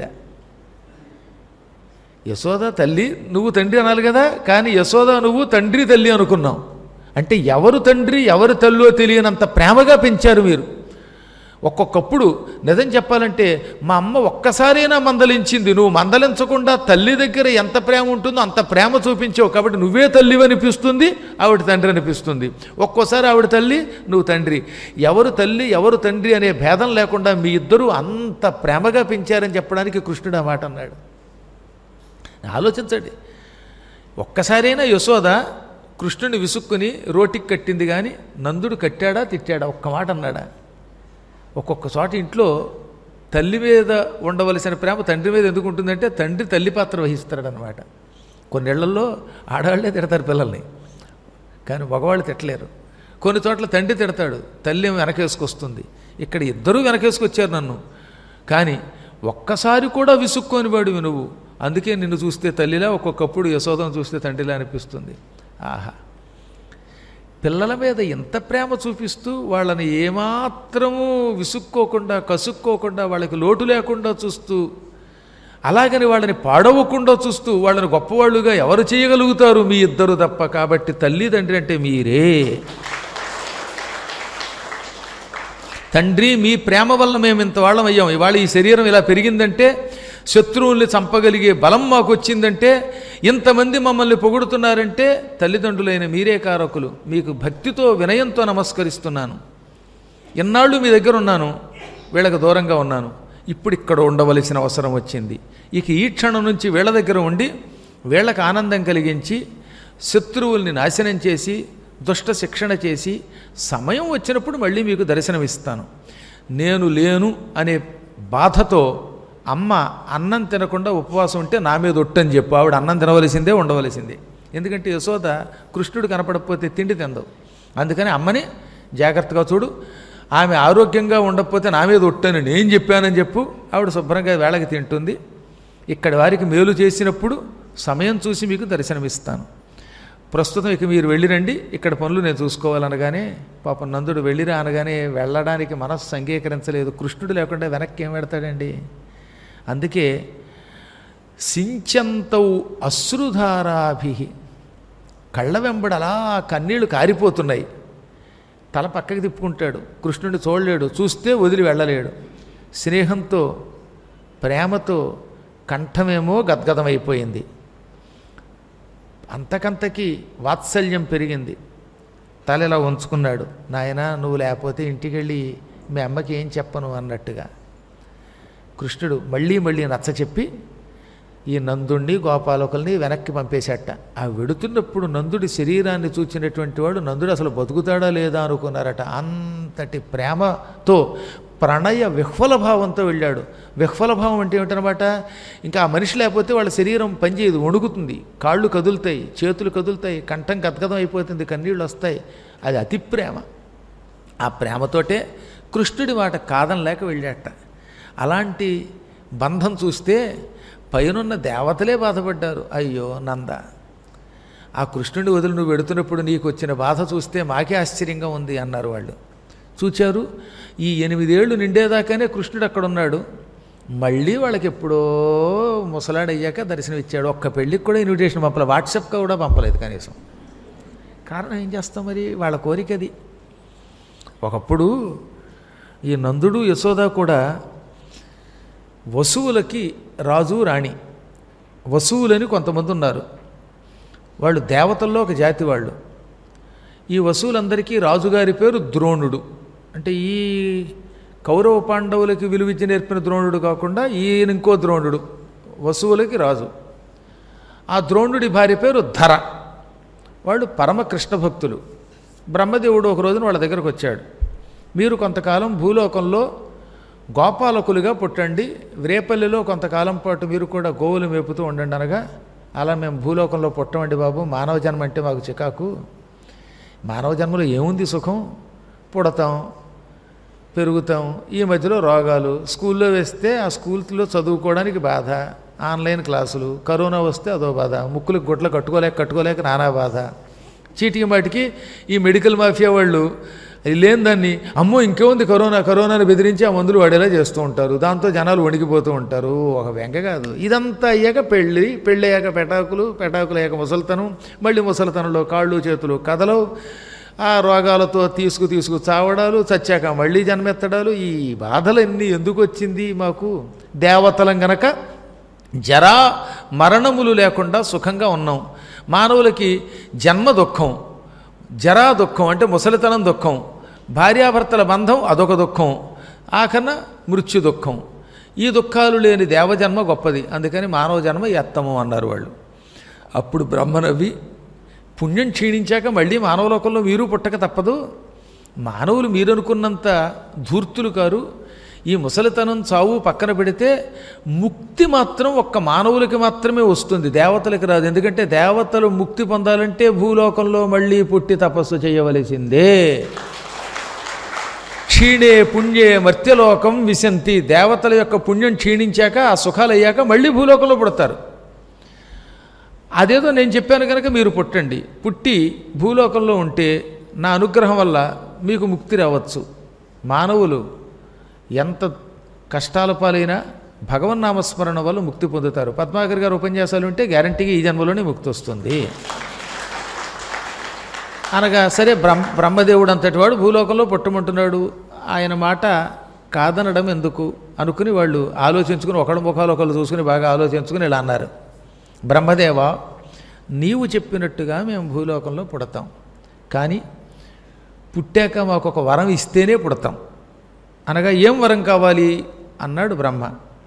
యశోద తల్లి నువ్వు తండ్రి అనాలి కదా కానీ యశోద నువ్వు తండ్రి తల్లి అనుకున్నావు అంటే ఎవరు తండ్రి ఎవరు తల్లో తెలియనంత ప్రేమగా పెంచారు మీరు ఒక్కొక్కప్పుడు నిజం చెప్పాలంటే మా అమ్మ ఒక్కసారైనా మందలించింది నువ్వు మందలించకుండా తల్లి దగ్గర ఎంత ప్రేమ ఉంటుందో అంత ప్రేమ చూపించావు కాబట్టి నువ్వే తల్లివి అనిపిస్తుంది ఆవిడ తండ్రి అనిపిస్తుంది ఒక్కోసారి ఆవిడ తల్లి నువ్వు తండ్రి ఎవరు తల్లి ఎవరు తండ్రి అనే భేదం లేకుండా మీ ఇద్దరూ అంత ప్రేమగా పెంచారని చెప్పడానికి కృష్ణుడు ఆ మాట అన్నాడు ఆలోచించండి ఒక్కసారైనా యశోద కృష్ణుని విసుక్కుని రోటికి కట్టింది కానీ నందుడు కట్టాడా తిట్టాడా ఒక్క మాట అన్నాడా ఒక్కొక్క చోట ఇంట్లో తల్లి మీద ఉండవలసిన ప్రేమ తండ్రి మీద ఎందుకు ఉంటుందంటే తండ్రి తల్లి పాత్ర వహిస్తాడనమాట కొన్నేళ్లలో ఆడవాళ్లే తిడతారు పిల్లల్ని కానీ మగవాళ్ళు తిట్టలేరు కొన్ని చోట్ల తండ్రి తిడతాడు తల్లి ఏమో వెనకేసుకొస్తుంది ఇక్కడ ఇద్దరూ వెనకేసుకొచ్చారు నన్ను కానీ ఒక్కసారి కూడా విసుక్కొని వాడివి నువ్వు అందుకే నిన్ను చూస్తే తల్లిలా ఒక్కొక్కప్పుడు యశోదం చూస్తే తండ్రిలా అనిపిస్తుంది ఆహా పిల్లల మీద ఎంత ప్రేమ చూపిస్తూ వాళ్ళని ఏమాత్రము విసుక్కోకుండా కసుక్కోకుండా వాళ్ళకి లోటు లేకుండా చూస్తూ అలాగని వాళ్ళని పాడవకుండా చూస్తూ వాళ్ళని గొప్పవాళ్ళుగా ఎవరు చేయగలుగుతారు మీ ఇద్దరు తప్ప కాబట్టి తల్లి తండ్రి అంటే మీరే తండ్రి మీ ప్రేమ వల్ల మేము ఇంత వాళ్ళం అయ్యాం ఇవాళ ఈ శరీరం ఇలా పెరిగిందంటే శత్రువుల్ని చంపగలిగే బలం మాకు వచ్చిందంటే ఇంతమంది మమ్మల్ని పొగుడుతున్నారంటే తల్లిదండ్రులైన మీరే కారకులు మీకు భక్తితో వినయంతో నమస్కరిస్తున్నాను ఇన్నాళ్ళు మీ దగ్గర ఉన్నాను వీళ్ళకి దూరంగా ఉన్నాను ఇప్పుడు ఇక్కడ ఉండవలసిన అవసరం వచ్చింది ఇక ఈ క్షణం నుంచి వీళ్ళ దగ్గర ఉండి వీళ్ళకి ఆనందం కలిగించి శత్రువుల్ని నాశనం చేసి దుష్ట శిక్షణ చేసి సమయం వచ్చినప్పుడు మళ్ళీ మీకు దర్శనమిస్తాను నేను లేను అనే బాధతో అమ్మ అన్నం తినకుండా ఉపవాసం ఉంటే నా మీద ఒట్టని చెప్పు ఆవిడ అన్నం తినవలసిందే ఉండవలసిందే ఎందుకంటే యశోద కృష్ణుడు కనపడకపోతే తిండి తిందవు అందుకని అమ్మని జాగ్రత్తగా చూడు ఆమె ఆరోగ్యంగా ఉండకపోతే నా మీద ఒట్టని నేను చెప్పానని చెప్పు ఆవిడ శుభ్రంగా వేళకి తింటుంది ఇక్కడి వారికి మేలు చేసినప్పుడు సమయం చూసి మీకు దర్శనమిస్తాను ప్రస్తుతం ఇక మీరు వెళ్ళిరండి ఇక్కడ పనులు నేను చూసుకోవాలనగానే పాపం నందుడు వెళ్ళిరా అనగానే వెళ్ళడానికి మనస్సు అంగీకరించలేదు కృష్ణుడు లేకుండా వెనక్కి ఏం పెడతాడండి అందుకే సించంతౌ అశ్రుధారాభి కళ్ళ వెంబడి అలా కన్నీళ్లు కారిపోతున్నాయి తల పక్కకి తిప్పుకుంటాడు కృష్ణుడిని చూడలేడు చూస్తే వదిలి వెళ్ళలేడు స్నేహంతో ప్రేమతో కంఠమేమో గద్గదమైపోయింది అంతకంతకి వాత్సల్యం పెరిగింది తల ఇలా ఉంచుకున్నాడు నాయన నువ్వు లేకపోతే ఇంటికి వెళ్ళి మీ అమ్మకి ఏం చెప్పను అన్నట్టుగా కృష్ణుడు మళ్ళీ మళ్ళీ నచ్చ చెప్పి ఈ నందుణ్ణి గోపాలకుల్ని వెనక్కి పంపేశాట ఆ వెడుతున్నప్పుడు నందుడి శరీరాన్ని చూచినటువంటి వాడు నందుడు అసలు బతుకుతాడా లేదా అనుకున్నారట అంతటి ప్రేమతో ప్రణయ విహ్వల భావంతో వెళ్ళాడు విహ్వల భావం అంటే ఏమిటనమాట ఇంకా ఆ మనిషి లేకపోతే వాళ్ళ శరీరం పనిచేయదు వణుకుతుంది కాళ్ళు కదులుతాయి చేతులు కదులుతాయి కంఠం గద్గదం అయిపోతుంది కన్నీళ్ళు వస్తాయి అది అతి ప్రేమ ఆ ప్రేమతోటే కృష్ణుడి మాట కాదనలేక వెళ్ళాట అలాంటి బంధం చూస్తే పైనున్న దేవతలే బాధపడ్డారు అయ్యో నంద ఆ కృష్ణుడి వదిలి నువ్వు వెడుతున్నప్పుడు నీకు వచ్చిన బాధ చూస్తే మాకే ఆశ్చర్యంగా ఉంది అన్నారు వాళ్ళు చూచారు ఈ ఎనిమిదేళ్లు నిండేదాకానే కృష్ణుడు అక్కడ ఉన్నాడు మళ్ళీ వాళ్ళకి ఎప్పుడో ముసలాడయ్యాక దర్శనం ఇచ్చాడు ఒక్క పెళ్ళికి కూడా ఇన్విటేషన్ పంపలేదు వాట్సాప్గా కూడా పంపలేదు కనీసం కారణం ఏం చేస్తాం మరి వాళ్ళ కోరిక అది ఒకప్పుడు ఈ నందుడు యశోద కూడా వసువులకి రాజు రాణి వసువులని కొంతమంది ఉన్నారు వాళ్ళు దేవతల్లో ఒక జాతి వాళ్ళు ఈ వసువులందరికీ రాజుగారి పేరు ద్రోణుడు అంటే ఈ కౌరవ పాండవులకి విలువిద్య నేర్పిన ద్రోణుడు కాకుండా ఈయన ఇంకో ద్రోణుడు వసువులకి రాజు ఆ ద్రోణుడి భార్య పేరు ధర వాళ్ళు పరమ కృష్ణ భక్తులు బ్రహ్మదేవుడు ఒక రోజున వాళ్ళ దగ్గరకు వచ్చాడు మీరు కొంతకాలం భూలోకంలో గోపాలకులుగా పుట్టండి రేపల్లిలో కొంతకాలం పాటు మీరు కూడా గోవులు మేపుతూ ఉండండి అనగా అలా మేము భూలోకంలో పుట్టమండి బాబు మానవ జన్మ అంటే మాకు చికాకు మానవ జన్మలో ఏముంది సుఖం పుడతాం పెరుగుతాం ఈ మధ్యలో రోగాలు స్కూల్లో వేస్తే ఆ స్కూల్లో చదువుకోవడానికి బాధ ఆన్లైన్ క్లాసులు కరోనా వస్తే అదో బాధ ముక్కులకు గుడ్లు కట్టుకోలేక కట్టుకోలేక నానా బాధ చీటికి మాటికి ఈ మెడికల్ మాఫియా వాళ్ళు అది లేని దాన్ని అమ్మో ఇంకేముంది కరోనా కరోనాని బెదిరించి ఆ మందులు వాడేలా చేస్తూ ఉంటారు దాంతో జనాలు వణికిపోతూ ఉంటారు ఒక వెంక కాదు ఇదంతా అయ్యాక పెళ్ళి పెళ్ళి అయ్యాక పెటాకులు పెటాకులు అయ్యాక ముసలితనం మళ్ళీ ముసలితనంలో కాళ్ళు చేతులు కదలవు ఆ రోగాలతో తీసుకు తీసుకు చావడాలు చచ్చాక మళ్ళీ జన్మెత్తడాలు ఈ బాధలన్నీ ఎందుకు వచ్చింది మాకు దేవతలం గనక జరా మరణములు లేకుండా సుఖంగా ఉన్నాం మానవులకి జన్మ దుఃఖం జరా దుఃఖం అంటే ముసలితనం దుఃఖం భార్యాభర్తల బంధం అదొక దుఃఖం ఆఖరణ మృత్యు దుఃఖం ఈ దుఃఖాలు లేని దేవజన్మ గొప్పది అందుకని మానవ జన్మ ఎత్తము అన్నారు వాళ్ళు అప్పుడు బ్రహ్మనవ్వి పుణ్యం క్షీణించాక మళ్ళీ మానవలోకంలో మీరు పుట్టక తప్పదు మానవులు మీరు అనుకున్నంత ధూర్తులు కారు ఈ ముసలితనం చావు పక్కన పెడితే ముక్తి మాత్రం ఒక్క మానవులకి మాత్రమే వస్తుంది దేవతలకి రాదు ఎందుకంటే దేవతలు ముక్తి పొందాలంటే భూలోకంలో మళ్ళీ పుట్టి తపస్సు చేయవలసిందే క్షీణే పుణ్యే మర్త్యలోకం విశంతి దేవతల యొక్క పుణ్యం క్షీణించాక ఆ సుఖాలు అయ్యాక మళ్ళీ భూలోకంలో పుడతారు అదేదో నేను చెప్పాను కనుక మీరు పుట్టండి పుట్టి భూలోకంలో ఉంటే నా అనుగ్రహం వల్ల మీకు ముక్తి రావచ్చు మానవులు ఎంత కష్టాల పాలైనా భగవన్నామస్మరణ వల్ల ముక్తి పొందుతారు పద్మాకర్ గారు ఉపన్యాసాలు ఉంటే గ్యారంటీగా ఈ జన్మలోనే ముక్తి వస్తుంది అనగా సరే బ్రహ్మ బ్రహ్మదేవుడు అంతటి వాడు భూలోకంలో పుట్టమంటున్నాడు ఆయన మాట కాదనడం ఎందుకు అనుకుని వాళ్ళు ఆలోచించుకుని ఒకడు ముఖాలు ఒకళ్ళు చూసుకుని బాగా ఆలోచించుకుని ఇలా అన్నారు బ్రహ్మదేవ నీవు చెప్పినట్టుగా మేము భూలోకంలో పుడతాం కానీ పుట్టాక మాకు ఒక వరం ఇస్తేనే పుడతాం అనగా ఏం వరం కావాలి అన్నాడు బ్రహ్మ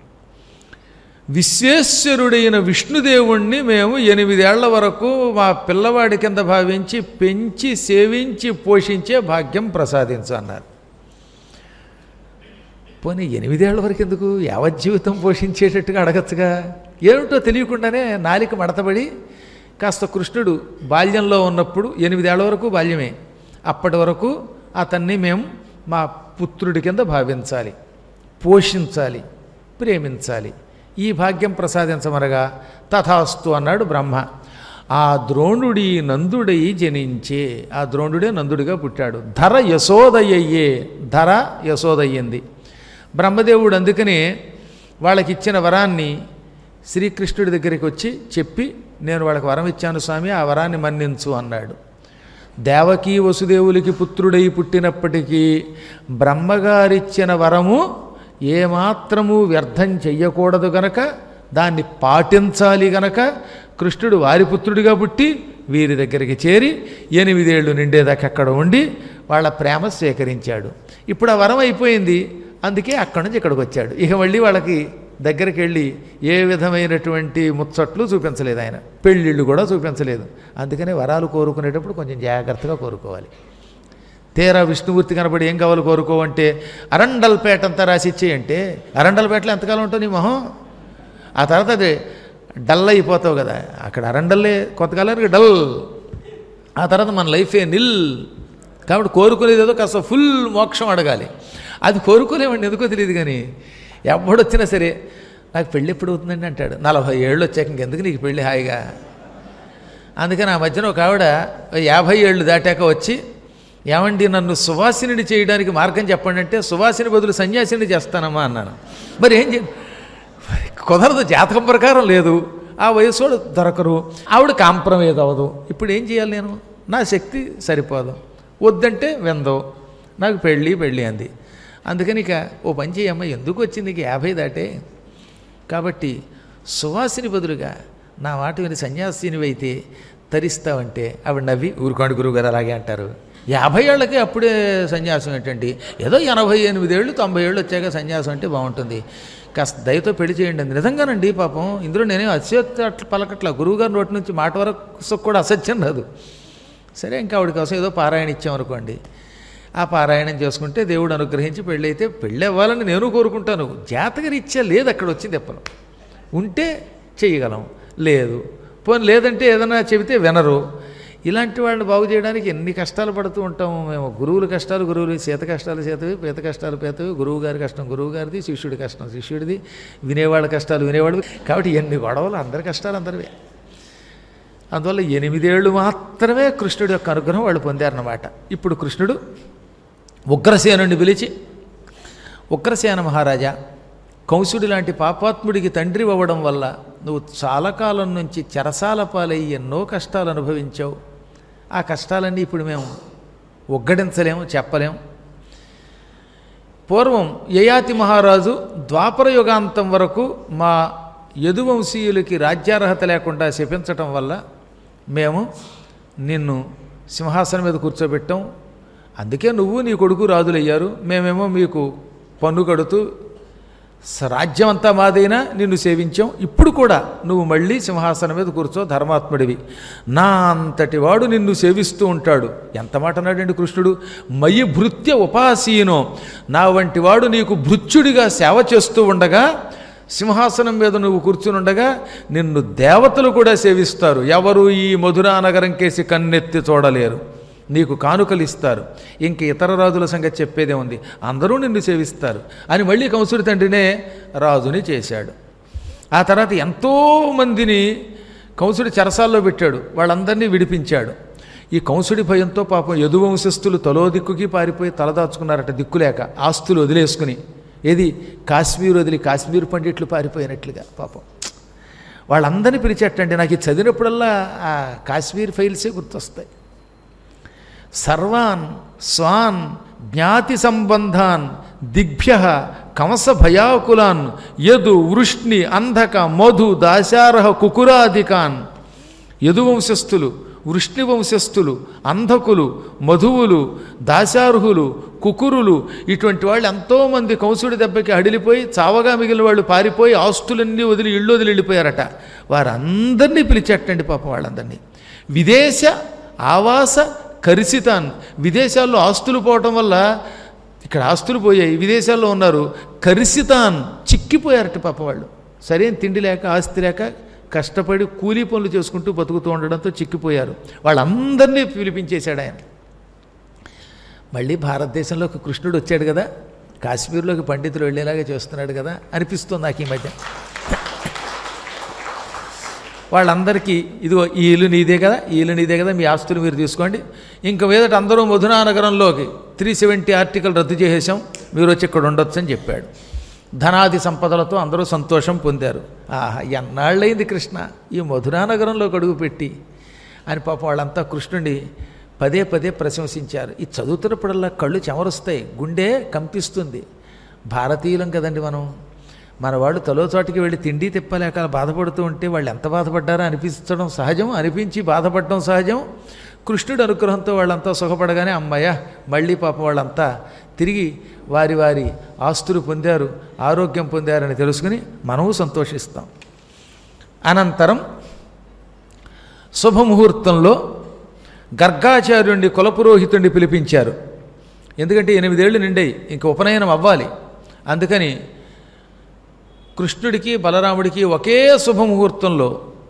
విశ్వేశ్వరుడైన విష్ణుదేవుణ్ణి మేము ఎనిమిదేళ్ల వరకు మా పిల్లవాడి కింద భావించి పెంచి సేవించి పోషించే భాగ్యం ప్రసాదించు అన్నారు పోనీ ఎనిమిదేళ్ల వరకు ఎందుకు యావజ్జీవితం పోషించేటట్టుగా అడగచ్చుగా ఏమిటో తెలియకుండానే నాలిక మడతబడి కాస్త కృష్ణుడు బాల్యంలో ఉన్నప్పుడు ఎనిమిదేళ్ల వరకు బాల్యమే అప్పటి వరకు అతన్ని మేము మా పుత్రుడి కింద భావించాలి పోషించాలి ప్రేమించాలి ఈ భాగ్యం ప్రసాదించమనగా తథాస్తు అన్నాడు బ్రహ్మ ఆ ద్రోణుడి నందుడై జనించే ఆ ద్రోణుడే నందుడిగా పుట్టాడు ధర యశోదయ్యే ధర యశోదయ్యింది బ్రహ్మదేవుడు అందుకనే వాళ్ళకి ఇచ్చిన వరాన్ని శ్రీకృష్ణుడి దగ్గరికి వచ్చి చెప్పి నేను వాళ్ళకి వరం ఇచ్చాను స్వామి ఆ వరాన్ని మన్నించు అన్నాడు దేవకీ వసుదేవులకి పుత్రుడై పుట్టినప్పటికీ బ్రహ్మగారిచ్చిన వరము ఏమాత్రము వ్యర్థం చెయ్యకూడదు గనక దాన్ని పాటించాలి గనక కృష్ణుడు వారి పుత్రుడిగా పుట్టి వీరి దగ్గరికి చేరి ఎనిమిదేళ్లు నిండేదాకా అక్కడ ఉండి వాళ్ళ ప్రేమ స్వీకరించాడు ఇప్పుడు ఆ వరం అయిపోయింది అందుకే అక్కడి నుంచి ఇక్కడికి వచ్చాడు ఇక మళ్ళీ వాళ్ళకి దగ్గరికి వెళ్ళి ఏ విధమైనటువంటి ముచ్చట్లు చూపించలేదు ఆయన పెళ్ళిళ్ళు కూడా చూపించలేదు అందుకనే వరాలు కోరుకునేటప్పుడు కొంచెం జాగ్రత్తగా కోరుకోవాలి తీరా విష్ణుమూర్తి కనబడి ఏం కావాలో కోరుకోవంటే అరండల్పేట అంతా రాసిచ్చేయంటే అరండల్పేటలో ఎంతకాలం ఉంటుంది నీ మొహం ఆ తర్వాత అది డల్ అయిపోతావు కదా అక్కడ అరండల్లే కొంతకాలానికి డల్ ఆ తర్వాత మన లైఫే నిల్ కాబట్టి కోరుకునేది ఏదో కాస్త ఫుల్ మోక్షం అడగాలి అది కోరుకోలేమండి ఎందుకో తెలియదు కానీ ఎవడొచ్చినా సరే నాకు పెళ్ళి ఎప్పుడు అవుతుందండి అంటాడు నలభై ఏళ్ళు వచ్చాక ఇంకెందుకు నీకు పెళ్ళి హాయిగా అందుకని ఆ మధ్యన ఒక ఆవిడ యాభై ఏళ్ళు దాటాక వచ్చి ఏమండి నన్ను సువాసిని చేయడానికి మార్గం చెప్పండి అంటే సువాసిని బదులు సన్యాసిని చేస్తానమ్మా అన్నాను మరి ఏం చే కుదరదు జాతకం ప్రకారం లేదు ఆ వయసులో దొరకరు ఆవిడ కాంప్రమైజ్ అవ్వదు ఇప్పుడు ఏం చేయాలి నేను నా శక్తి సరిపోదు వద్దంటే వెందో నాకు పెళ్ళి పెళ్ళి అంది అందుకని ఇక ఓ పని చేయమ్మ ఎందుకు వచ్చింది నీకు యాభై దాటే కాబట్టి సువాసిని బదులుగా నా మాట విని సన్యాసినివి అయితే తరిస్తావంటే ఆవిడ నవ్వి ఊరుకోండి గురువుగారు అలాగే అంటారు యాభై ఏళ్ళకి అప్పుడే సన్యాసం ఏంటండి ఏదో ఎనభై ఎనిమిది ఏళ్ళు తొంభై ఏళ్ళు వచ్చాక సన్యాసం అంటే బాగుంటుంది కాస్త దయతో పెళ్లి చేయండి అంది నిజంగానండి పాపం ఇందులో నేనే అత్యోత్త అట్ల పలకట్ల గురువుగారి నోటి నుంచి మాట వరకు కూడా అసత్యం రాదు సరే ఇంకా ఆవిడ కోసం ఏదో పారాయణ ఇచ్చామనుకోండి ఆ పారాయణం చేసుకుంటే దేవుడు అనుగ్రహించి పెళ్ళైతే పెళ్ళి అవ్వాలని నేను కోరుకుంటాను జాతకరీత్యా లేదు అక్కడ వచ్చింది ఎప్పలం ఉంటే చేయగలం లేదు పోనీ లేదంటే ఏదైనా చెబితే వినరు ఇలాంటి వాళ్ళని బాగు చేయడానికి ఎన్ని కష్టాలు పడుతూ ఉంటాము మేము గురువుల కష్టాలు గురువులు చేత కష్టాలు చేతవి పేత కష్టాలు పేతవి గురువు గారి కష్టం గురువు గారిది శిష్యుడి కష్టం శిష్యుడిది వినేవాళ్ళ కష్టాలు వినేవాళ్ళవి కాబట్టి ఎన్ని గొడవలు అందరి కష్టాలు అందరివే అందువల్ల ఎనిమిదేళ్ళు మాత్రమే కృష్ణుడి యొక్క అనుగ్రహం వాళ్ళు పొందారన్నమాట ఇప్పుడు కృష్ణుడు ఉగ్రసేనుడిని పిలిచి ఉగ్రసేన మహారాజా కంసుడి లాంటి పాపాత్ముడికి తండ్రి అవ్వడం వల్ల నువ్వు చాలా కాలం నుంచి చెరసాల పాలై ఎన్నో కష్టాలు అనుభవించావు ఆ కష్టాలన్నీ ఇప్పుడు మేము ఒగ్గడించలేము చెప్పలేము పూర్వం యయాతి మహారాజు ద్వాపర యుగాంతం వరకు మా యదువంశీయులకి రాజ్యార్హత లేకుండా శపించటం వల్ల మేము నిన్ను సింహాసనం మీద కూర్చోబెట్టాం అందుకే నువ్వు నీ కొడుకు రాజులయ్యారు మేమేమో మీకు పన్ను కడుతూ స- రాజ్యం అంతా మాదైనా నిన్ను సేవించాం ఇప్పుడు కూడా నువ్వు మళ్ళీ సింహాసనం మీద కూర్చో ధర్మాత్ముడివి నా అంతటి వాడు నిన్ను సేవిస్తూ ఉంటాడు ఎంత మాట అన్నాడండి కృష్ణుడు మయి భృత్య ఉపాసీనో నా వంటి వాడు నీకు భృత్యుడిగా సేవ చేస్తూ ఉండగా సింహాసనం మీద నువ్వు కూర్చునుండగా నిన్ను దేవతలు కూడా సేవిస్తారు ఎవరు ఈ మధురా నగరం కేసి కన్నెత్తి చూడలేరు నీకు కానుకలు ఇస్తారు ఇంక ఇతర రాజుల సంగతి చెప్పేదే ఉంది అందరూ నిన్ను సేవిస్తారు అని మళ్ళీ కంసుడి తండ్రినే రాజుని చేశాడు ఆ తర్వాత ఎంతోమందిని కంసుడి చెరసాల్లో పెట్టాడు వాళ్ళందరినీ విడిపించాడు ఈ కంసుడి భయంతో పాపం యదువంశస్థులు తలో దిక్కుకి పారిపోయి తలదాచుకున్నారట దిక్కులేక ఆస్తులు వదిలేసుకుని ఏది కాశ్మీర్ వదిలి కాశ్మీర్ పండిట్లు పారిపోయినట్లుగా పాపం వాళ్ళందరినీ పిలిచేటండి నాకు ఇది చదివినప్పుడల్లా ఆ కాశ్మీర్ ఫైల్సే గుర్తొస్తాయి సర్వాన్ స్వాన్ జ్ఞాతి సంబంధాన్ దిగ్భ్య కంస భయాకులాన్ యదు వృష్ణి అంధక మధు దాశారహ కుకురాదికాన్ యదువంశస్థులు వృష్ణివంశస్థులు అంధకులు మధువులు దాశార్హులు కుకురులు ఇటువంటి వాళ్ళు ఎంతోమంది కంసుడి దెబ్బకి అడిలిపోయి చావగా మిగిలిన వాళ్ళు పారిపోయి ఆస్తులన్నీ వదిలి ఇళ్ళు వదిలి వెళ్ళిపోయారట వారందరినీ పిలిచేటండి పాపం వాళ్ళందరినీ విదేశ ఆవాస కరిసితాన్ విదేశాల్లో ఆస్తులు పోవటం వల్ల ఇక్కడ ఆస్తులు పోయాయి విదేశాల్లో ఉన్నారు కరిసితాన్ చిక్కిపోయారట పాప వాళ్ళు సరైన తిండి లేక ఆస్తి లేక కష్టపడి కూలీ పనులు చేసుకుంటూ బతుకుతూ ఉండడంతో చిక్కిపోయారు వాళ్ళందరినీ పిలిపించేశాడు ఆయన మళ్ళీ భారతదేశంలోకి కృష్ణుడు వచ్చాడు కదా కాశ్మీర్లోకి పండితులు వెళ్ళేలాగా చేస్తున్నాడు కదా అనిపిస్తుంది నాకు ఈ మధ్య వాళ్ళందరికీ ఇదిగో ఈ ఇల్లు నీదే కదా ఈ ఇల్లు నీదే కదా మీ ఆస్తులు మీరు తీసుకోండి ఇంక మీదట అందరూ మధురా నగరంలోకి త్రీ సెవెంటీ ఆర్టికల్ రద్దు చేసేసాం మీరు వచ్చి ఇక్కడ ఉండొచ్చు అని చెప్పాడు ధనాది సంపదలతో అందరూ సంతోషం పొందారు ఆహా ఎన్నాళ్ళైంది కృష్ణ ఈ మధురా నగరంలోకి అడుగుపెట్టి అని పాపం వాళ్ళంతా కృష్ణుడిని పదే పదే ప్రశంసించారు ఈ చదువుతున్నప్పుడల్లా కళ్ళు చెమరుస్తాయి గుండె కంపిస్తుంది భారతీయులం కదండి మనం మన వాళ్ళు తలో చోటికి వెళ్ళి తిండి తిప్పలేక బాధపడుతూ ఉంటే వాళ్ళు ఎంత బాధపడ్డారో అనిపించడం సహజం అనిపించి బాధపడడం సహజం కృష్ణుడి అనుగ్రహంతో వాళ్ళంతా సుఖపడగానే అమ్మయ్య మళ్ళీ పాప వాళ్ళంతా తిరిగి వారి వారి ఆస్తులు పొందారు ఆరోగ్యం పొందారని తెలుసుకుని మనము సంతోషిస్తాం అనంతరం శుభముహూర్తంలో గర్గాచార్యుణ్ణి కులపురోహితుణ్ణి పిలిపించారు ఎందుకంటే ఎనిమిదేళ్లు నిండాయి ఇంక ఉపనయనం అవ్వాలి అందుకని కృష్ణుడికి బలరాముడికి ఒకే శుభముహూర్తంలో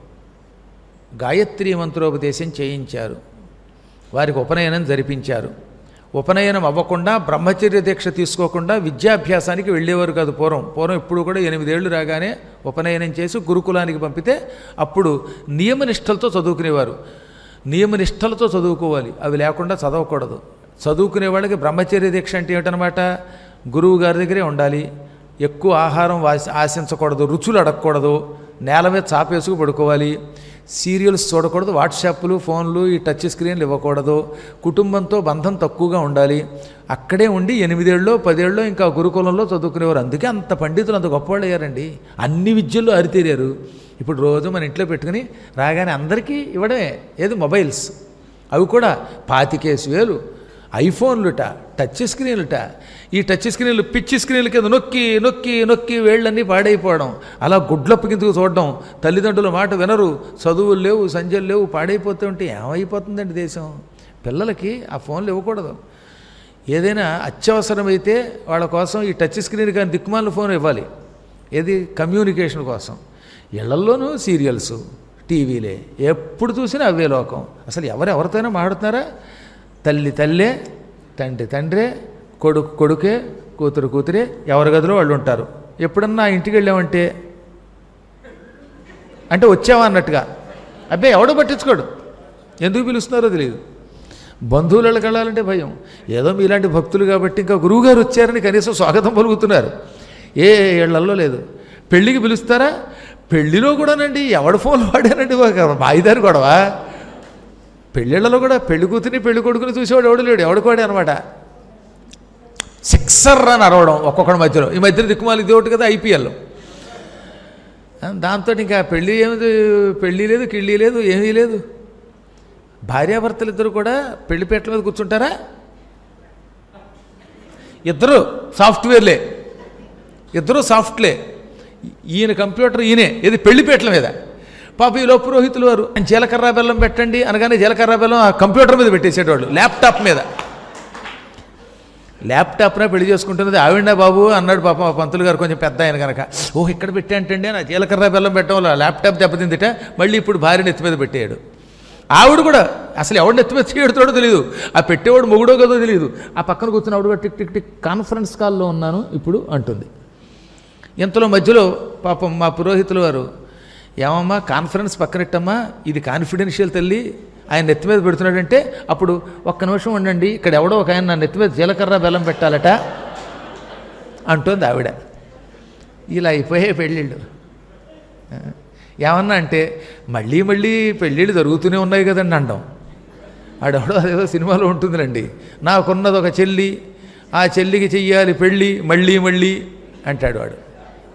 గాయత్రీ మంత్రోపదేశం చేయించారు వారికి ఉపనయనం జరిపించారు ఉపనయనం అవ్వకుండా బ్రహ్మచర్య దీక్ష తీసుకోకుండా విద్యాభ్యాసానికి వెళ్ళేవారు కాదు పూర్వం పూర్వం ఇప్పుడు కూడా ఎనిమిదేళ్లు రాగానే ఉపనయనం చేసి గురుకులానికి పంపితే అప్పుడు నియమనిష్టలతో చదువుకునేవారు నియమనిష్టలతో చదువుకోవాలి అవి లేకుండా చదవకూడదు చదువుకునే వాళ్ళకి బ్రహ్మచర్య దీక్ష అంటే ఏమిటనమాట గురువు గారి దగ్గరే ఉండాలి ఎక్కువ ఆహారం వాసి ఆశించకూడదు రుచులు అడగకూడదు నేల మీద చాపేసుకు పడుకోవాలి సీరియల్స్ చూడకూడదు వాట్సాప్లు ఫోన్లు ఈ టచ్ స్క్రీన్లు ఇవ్వకూడదు కుటుంబంతో బంధం తక్కువగా ఉండాలి అక్కడే ఉండి ఎనిమిదేళ్ళలో పదేళ్ళలో ఇంకా గురుకులంలో చదువుకునేవారు అందుకే అంత పండితులు అంత గొప్పవాళ్ళు అయ్యారండి అన్ని విద్యల్లో అరితేరారు ఇప్పుడు రోజు మన ఇంట్లో పెట్టుకుని రాగానే అందరికీ ఇవ్వడమే ఏది మొబైల్స్ అవి కూడా పాతికేసి వేలు ఐఫోన్లుట టచ్ స్క్రీన్లుట ఈ టచ్ స్క్రీన్లు పిచ్చి స్క్రీన్ల కింద నొక్కి నొక్కి నొక్కి వేళ్ళన్నీ పాడైపోవడం అలా గుడ్లప్పు కిందకు చూడడం తల్లిదండ్రుల మాట వినరు చదువులు లేవు సంధ్యలు లేవు పాడైపోతూ ఉంటే ఏమైపోతుందండి దేశం పిల్లలకి ఆ ఫోన్లు ఇవ్వకూడదు ఏదైనా అత్యవసరమైతే వాళ్ళ కోసం ఈ టచ్ స్క్రీన్ కానీ దిక్కుమాల ఫోన్ ఇవ్వాలి ఏది కమ్యూనికేషన్ కోసం ఇళ్లల్లోనూ సీరియల్స్ టీవీలే ఎప్పుడు చూసినా అవే లోకం అసలు ఎవరు ఎవరితోనైనా మాట్లాడుతున్నారా తల్లి తల్లే తండ్రి తండ్రే కొడుకు కొడుకే కూతురు కూతురే ఎవరి గదిలో వాళ్ళు ఉంటారు ఎప్పుడన్నా ఇంటికి వెళ్ళామంటే అంటే వచ్చావా అన్నట్టుగా అబ్బే ఎవడో పట్టించుకోడు ఎందుకు పిలుస్తున్నారో తెలియదు బంధువులకు వెళ్ళాలంటే భయం ఏదో మీలాంటి భక్తులు కాబట్టి ఇంకా గురువుగారు వచ్చారని కనీసం స్వాగతం పలుకుతున్నారు ఏ ఏళ్లలో లేదు పెళ్ళికి పిలుస్తారా పెళ్లిలో కూడానండి ఎవడ ఫోన్ వాడానండి మాయిదారు గొడవ పెళ్ళిళ్ళలో కూడా పెళ్లి కూతురిని పెళ్లి కొడుకుని చూసేవాడు ఎవడు లేడు ఎవడుకోడే అనమాట సిక్సర్ అని అరవడం ఒక్కొక్కడి మధ్యలో ఈ మధ్యలో దిక్కుమాలి ఇది ఒకటి కదా ఐపీఎల్ దాంతో ఇంకా పెళ్ళి ఏమి పెళ్ళి లేదు కిళ్ళి లేదు ఏమీ లేదు భార్యాభర్తలు ఇద్దరు కూడా పెళ్లిపేటల మీద కూర్చుంటారా ఇద్దరు సాఫ్ట్వేర్లే ఇద్దరు సాఫ్ట్లే ఈయన కంప్యూటర్ ఈయనే ఇది పెళ్లిపేటల మీద పాప ఈలో పురోహితులు వారు జీలకర్ర బెల్లం పెట్టండి అనగానే జీలకర్ర బెల్లం ఆ కంప్యూటర్ మీద పెట్టేసేటవాళ్ళు ల్యాప్టాప్ మీద ల్యాప్టాప్నే పెళ్లి చేసుకుంటున్నది ఆవిడ బాబు అన్నాడు పాప మా పంతులు గారు కొంచెం పెద్ద ఆయన కనుక ఓ ఇక్కడ పెట్టేంటండి నా జీలకర్ర బెల్లం పెట్టడం వల్ల ల్యాప్టాప్ దెబ్బతిందిట మళ్ళీ ఇప్పుడు భార్య నెత్తి మీద పెట్టేయాడు ఆవిడ కూడా అసలు ఎవడు నెత్తి మీద చేయడుతాడో తెలియదు ఆ పెట్టేవాడు మొగుడో కదో తెలియదు ఆ పక్కన కూర్చున్న ఆవిడ కూడా టిక్ టిక్ టిక్ కాన్ఫరెన్స్ కాల్లో ఉన్నాను ఇప్పుడు అంటుంది ఇంతలో మధ్యలో పాపం మా పురోహితులు వారు ఏమమ్మా కాన్ఫరెన్స్ పక్కనెట్టమ్మా ఇది కాన్ఫిడెన్షియల్ తల్లి ఆయన నెత్తి మీద పెడుతున్నాడంటే అప్పుడు ఒక్క నిమిషం ఉండండి ఇక్కడ ఎవడో ఒక ఆయన నా నెత్తి మీద జీలకర్ర బెల్లం పెట్టాలట అంటోంది ఆవిడ ఇలా అయిపోయే పెళ్ళిళ్ళు ఏమన్నా అంటే మళ్ళీ మళ్ళీ పెళ్ళిళ్ళు జరుగుతూనే ఉన్నాయి కదండి అంటాం ఆడెవడో అదేదో సినిమాలో ఉంటుందిలండి నాకున్నది ఒక చెల్లి ఆ చెల్లికి చెయ్యాలి పెళ్ళి మళ్ళీ మళ్ళీ అంటాడు వాడు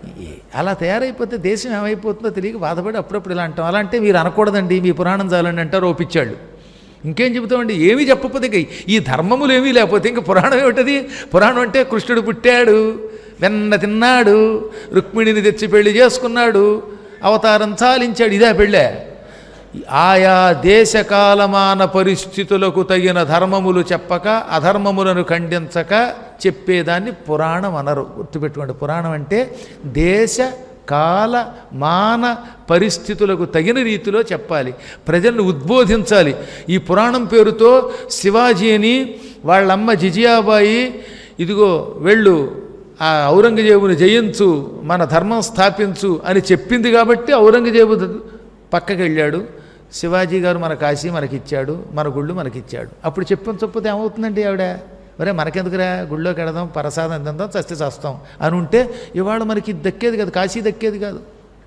ఏ- అలా తయారైపోతే దేశం ఏమైపోతుందో తెలియక బాధపడి అప్పుడప్పుడు ఇలా అంటాం అలా అంటే మీరు అనకూడదండి మీ పురాణం చాలండి అంటారు ఓపిచ్చాళ్ళు ఇంకేం చెబుతామండి ఏమీ చెప్పకపోతే ఇంక ఈ ధర్మములు ఏమీ లేకపోతే ఇంక పురాణం ఏమిటది పురాణం అంటే కృష్ణుడు పుట్టాడు వెన్న తిన్నాడు రుక్మిణిని తెచ్చి పెళ్లి చేసుకున్నాడు అవతారం చాలించాడు ఇదే పెళ్ళే ఆయా దేశకాలమాన పరిస్థితులకు తగిన ధర్మములు చెప్పక అధర్మములను ఖండించక చెప్పేదాన్ని పురాణం అనరు గుర్తుపెట్టుకోండి పురాణం అంటే దేశ కాల మాన పరిస్థితులకు తగిన రీతిలో చెప్పాలి ప్రజలను ఉద్బోధించాలి ఈ పురాణం పేరుతో శివాజీని వాళ్ళమ్మ జిజియాబాయి ఇదిగో వెళ్ళు ఆ ఔరంగజేబుని జయించు మన ధర్మం స్థాపించు అని చెప్పింది కాబట్టి ఔరంగజేబు ద- పక్కకి వెళ్ళాడు శివాజీ గారు మన కాశీ మనకిచ్చాడు మన గుళ్ళు మనకిచ్చాడు అప్పుడు చెప్పిన చొప్పుతే ఏమవుతుందండి ఆవిడ మరే మనకెందుకురా గుళ్ళోకి వెడదాం ప్రసాదం తిందాం చస్తే చస్తాం అని ఉంటే ఇవాళ మనకి ఇది దక్కేది కాదు కాశీ దక్కేది కాదు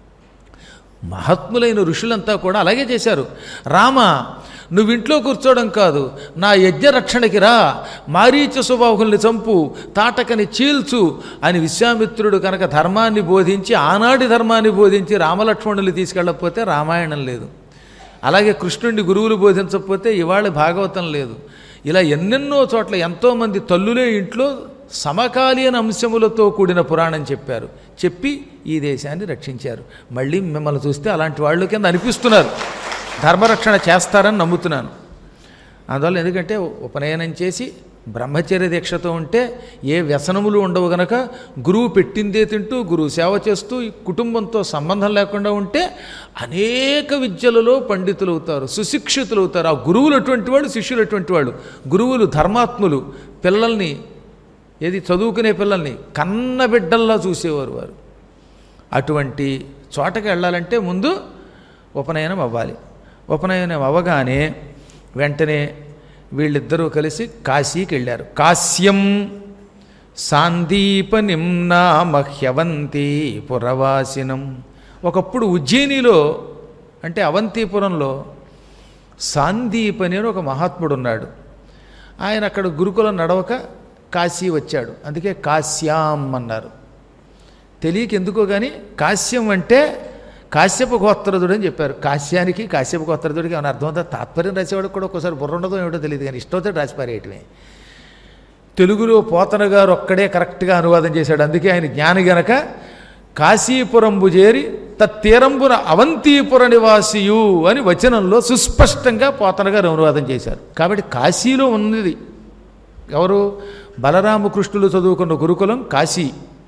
మహాత్ములైన ఋషులంతా కూడా అలాగే చేశారు రామ నువ్వు ఇంట్లో కూర్చోవడం కాదు నా యజ్ఞ రక్షణకి రా మారీచ సుబాహుల్ని చంపు తాటకని చీల్చు అని విశ్వామిత్రుడు కనుక ధర్మాన్ని బోధించి ఆనాటి ధర్మాన్ని బోధించి రామలక్ష్మణులు తీసుకెళ్ళకపోతే రామాయణం లేదు అలాగే కృష్ణుడిని గురువులు బోధించకపోతే ఇవాళ భాగవతం లేదు ఇలా ఎన్నెన్నో చోట్ల ఎంతోమంది తల్లులే ఇంట్లో సమకాలీన అంశములతో కూడిన పురాణం చెప్పారు చెప్పి ఈ దేశాన్ని రక్షించారు మళ్ళీ మిమ్మల్ని చూస్తే అలాంటి వాళ్ళు కింద అనిపిస్తున్నారు ధర్మరక్షణ చేస్తారని నమ్ముతున్నాను అందువల్ల ఎందుకంటే ఉపనయనం చేసి బ్రహ్మచర్య దీక్షతో ఉంటే ఏ వ్యసనములు ఉండవు గనక గురువు పెట్టిందే తింటూ గురువు సేవ చేస్తూ ఈ కుటుంబంతో సంబంధం లేకుండా ఉంటే అనేక విద్యలలో పండితులు అవుతారు సుశిక్షితులు అవుతారు ఆ గురువులు అటువంటి వాళ్ళు శిష్యులు అటువంటి వాళ్ళు గురువులు ధర్మాత్ములు పిల్లల్ని ఏది చదువుకునే పిల్లల్ని కన్న బిడ్డల్లా చూసేవారు వారు అటువంటి చోటకి వెళ్ళాలంటే ముందు ఉపనయనం అవ్వాలి ఉపనయనం అవ్వగానే వెంటనే వీళ్ళిద్దరూ కలిసి కాశీకి వెళ్ళారు కాశ్యం సాందీప నిమ్నామహ్యవంతి పురవాసినం ఒకప్పుడు ఉజ్జయినిలో అంటే అవంతిపురంలో సాందీప్ అని ఒక మహాత్ముడు ఉన్నాడు ఆయన అక్కడ గురుకులం నడవక కాశీ వచ్చాడు అందుకే కాశ్యాం అన్నారు తెలియక ఎందుకో కానీ కాశ్యం అంటే కాశ్యప గోత్రదుడు అని చెప్పారు కాశ్యానికి కాశ్యప గోత్రదుడికి ఏమైనా అర్థమవుతుందా తాత్పర్యం రాసేవాడికి కూడా ఒకసారి బుర్ర ఉండదో ఏమిటో తెలియదు కానీ ఇష్టంతో రాసి పారేయటమే తెలుగులో పోతన గారు ఒక్కడే కరెక్ట్గా అనువాదం చేశాడు అందుకే ఆయన జ్ఞాని గనక కాశీపురంబు చేరి తత్తీరంబున అవంతిపుర నివాసియు అని వచనంలో సుస్పష్టంగా పోతన గారు అనువాదం చేశారు కాబట్టి కాశీలో ఉన్నది ఎవరు బలరామకృష్ణులు చదువుకున్న గురుకులం కాశీ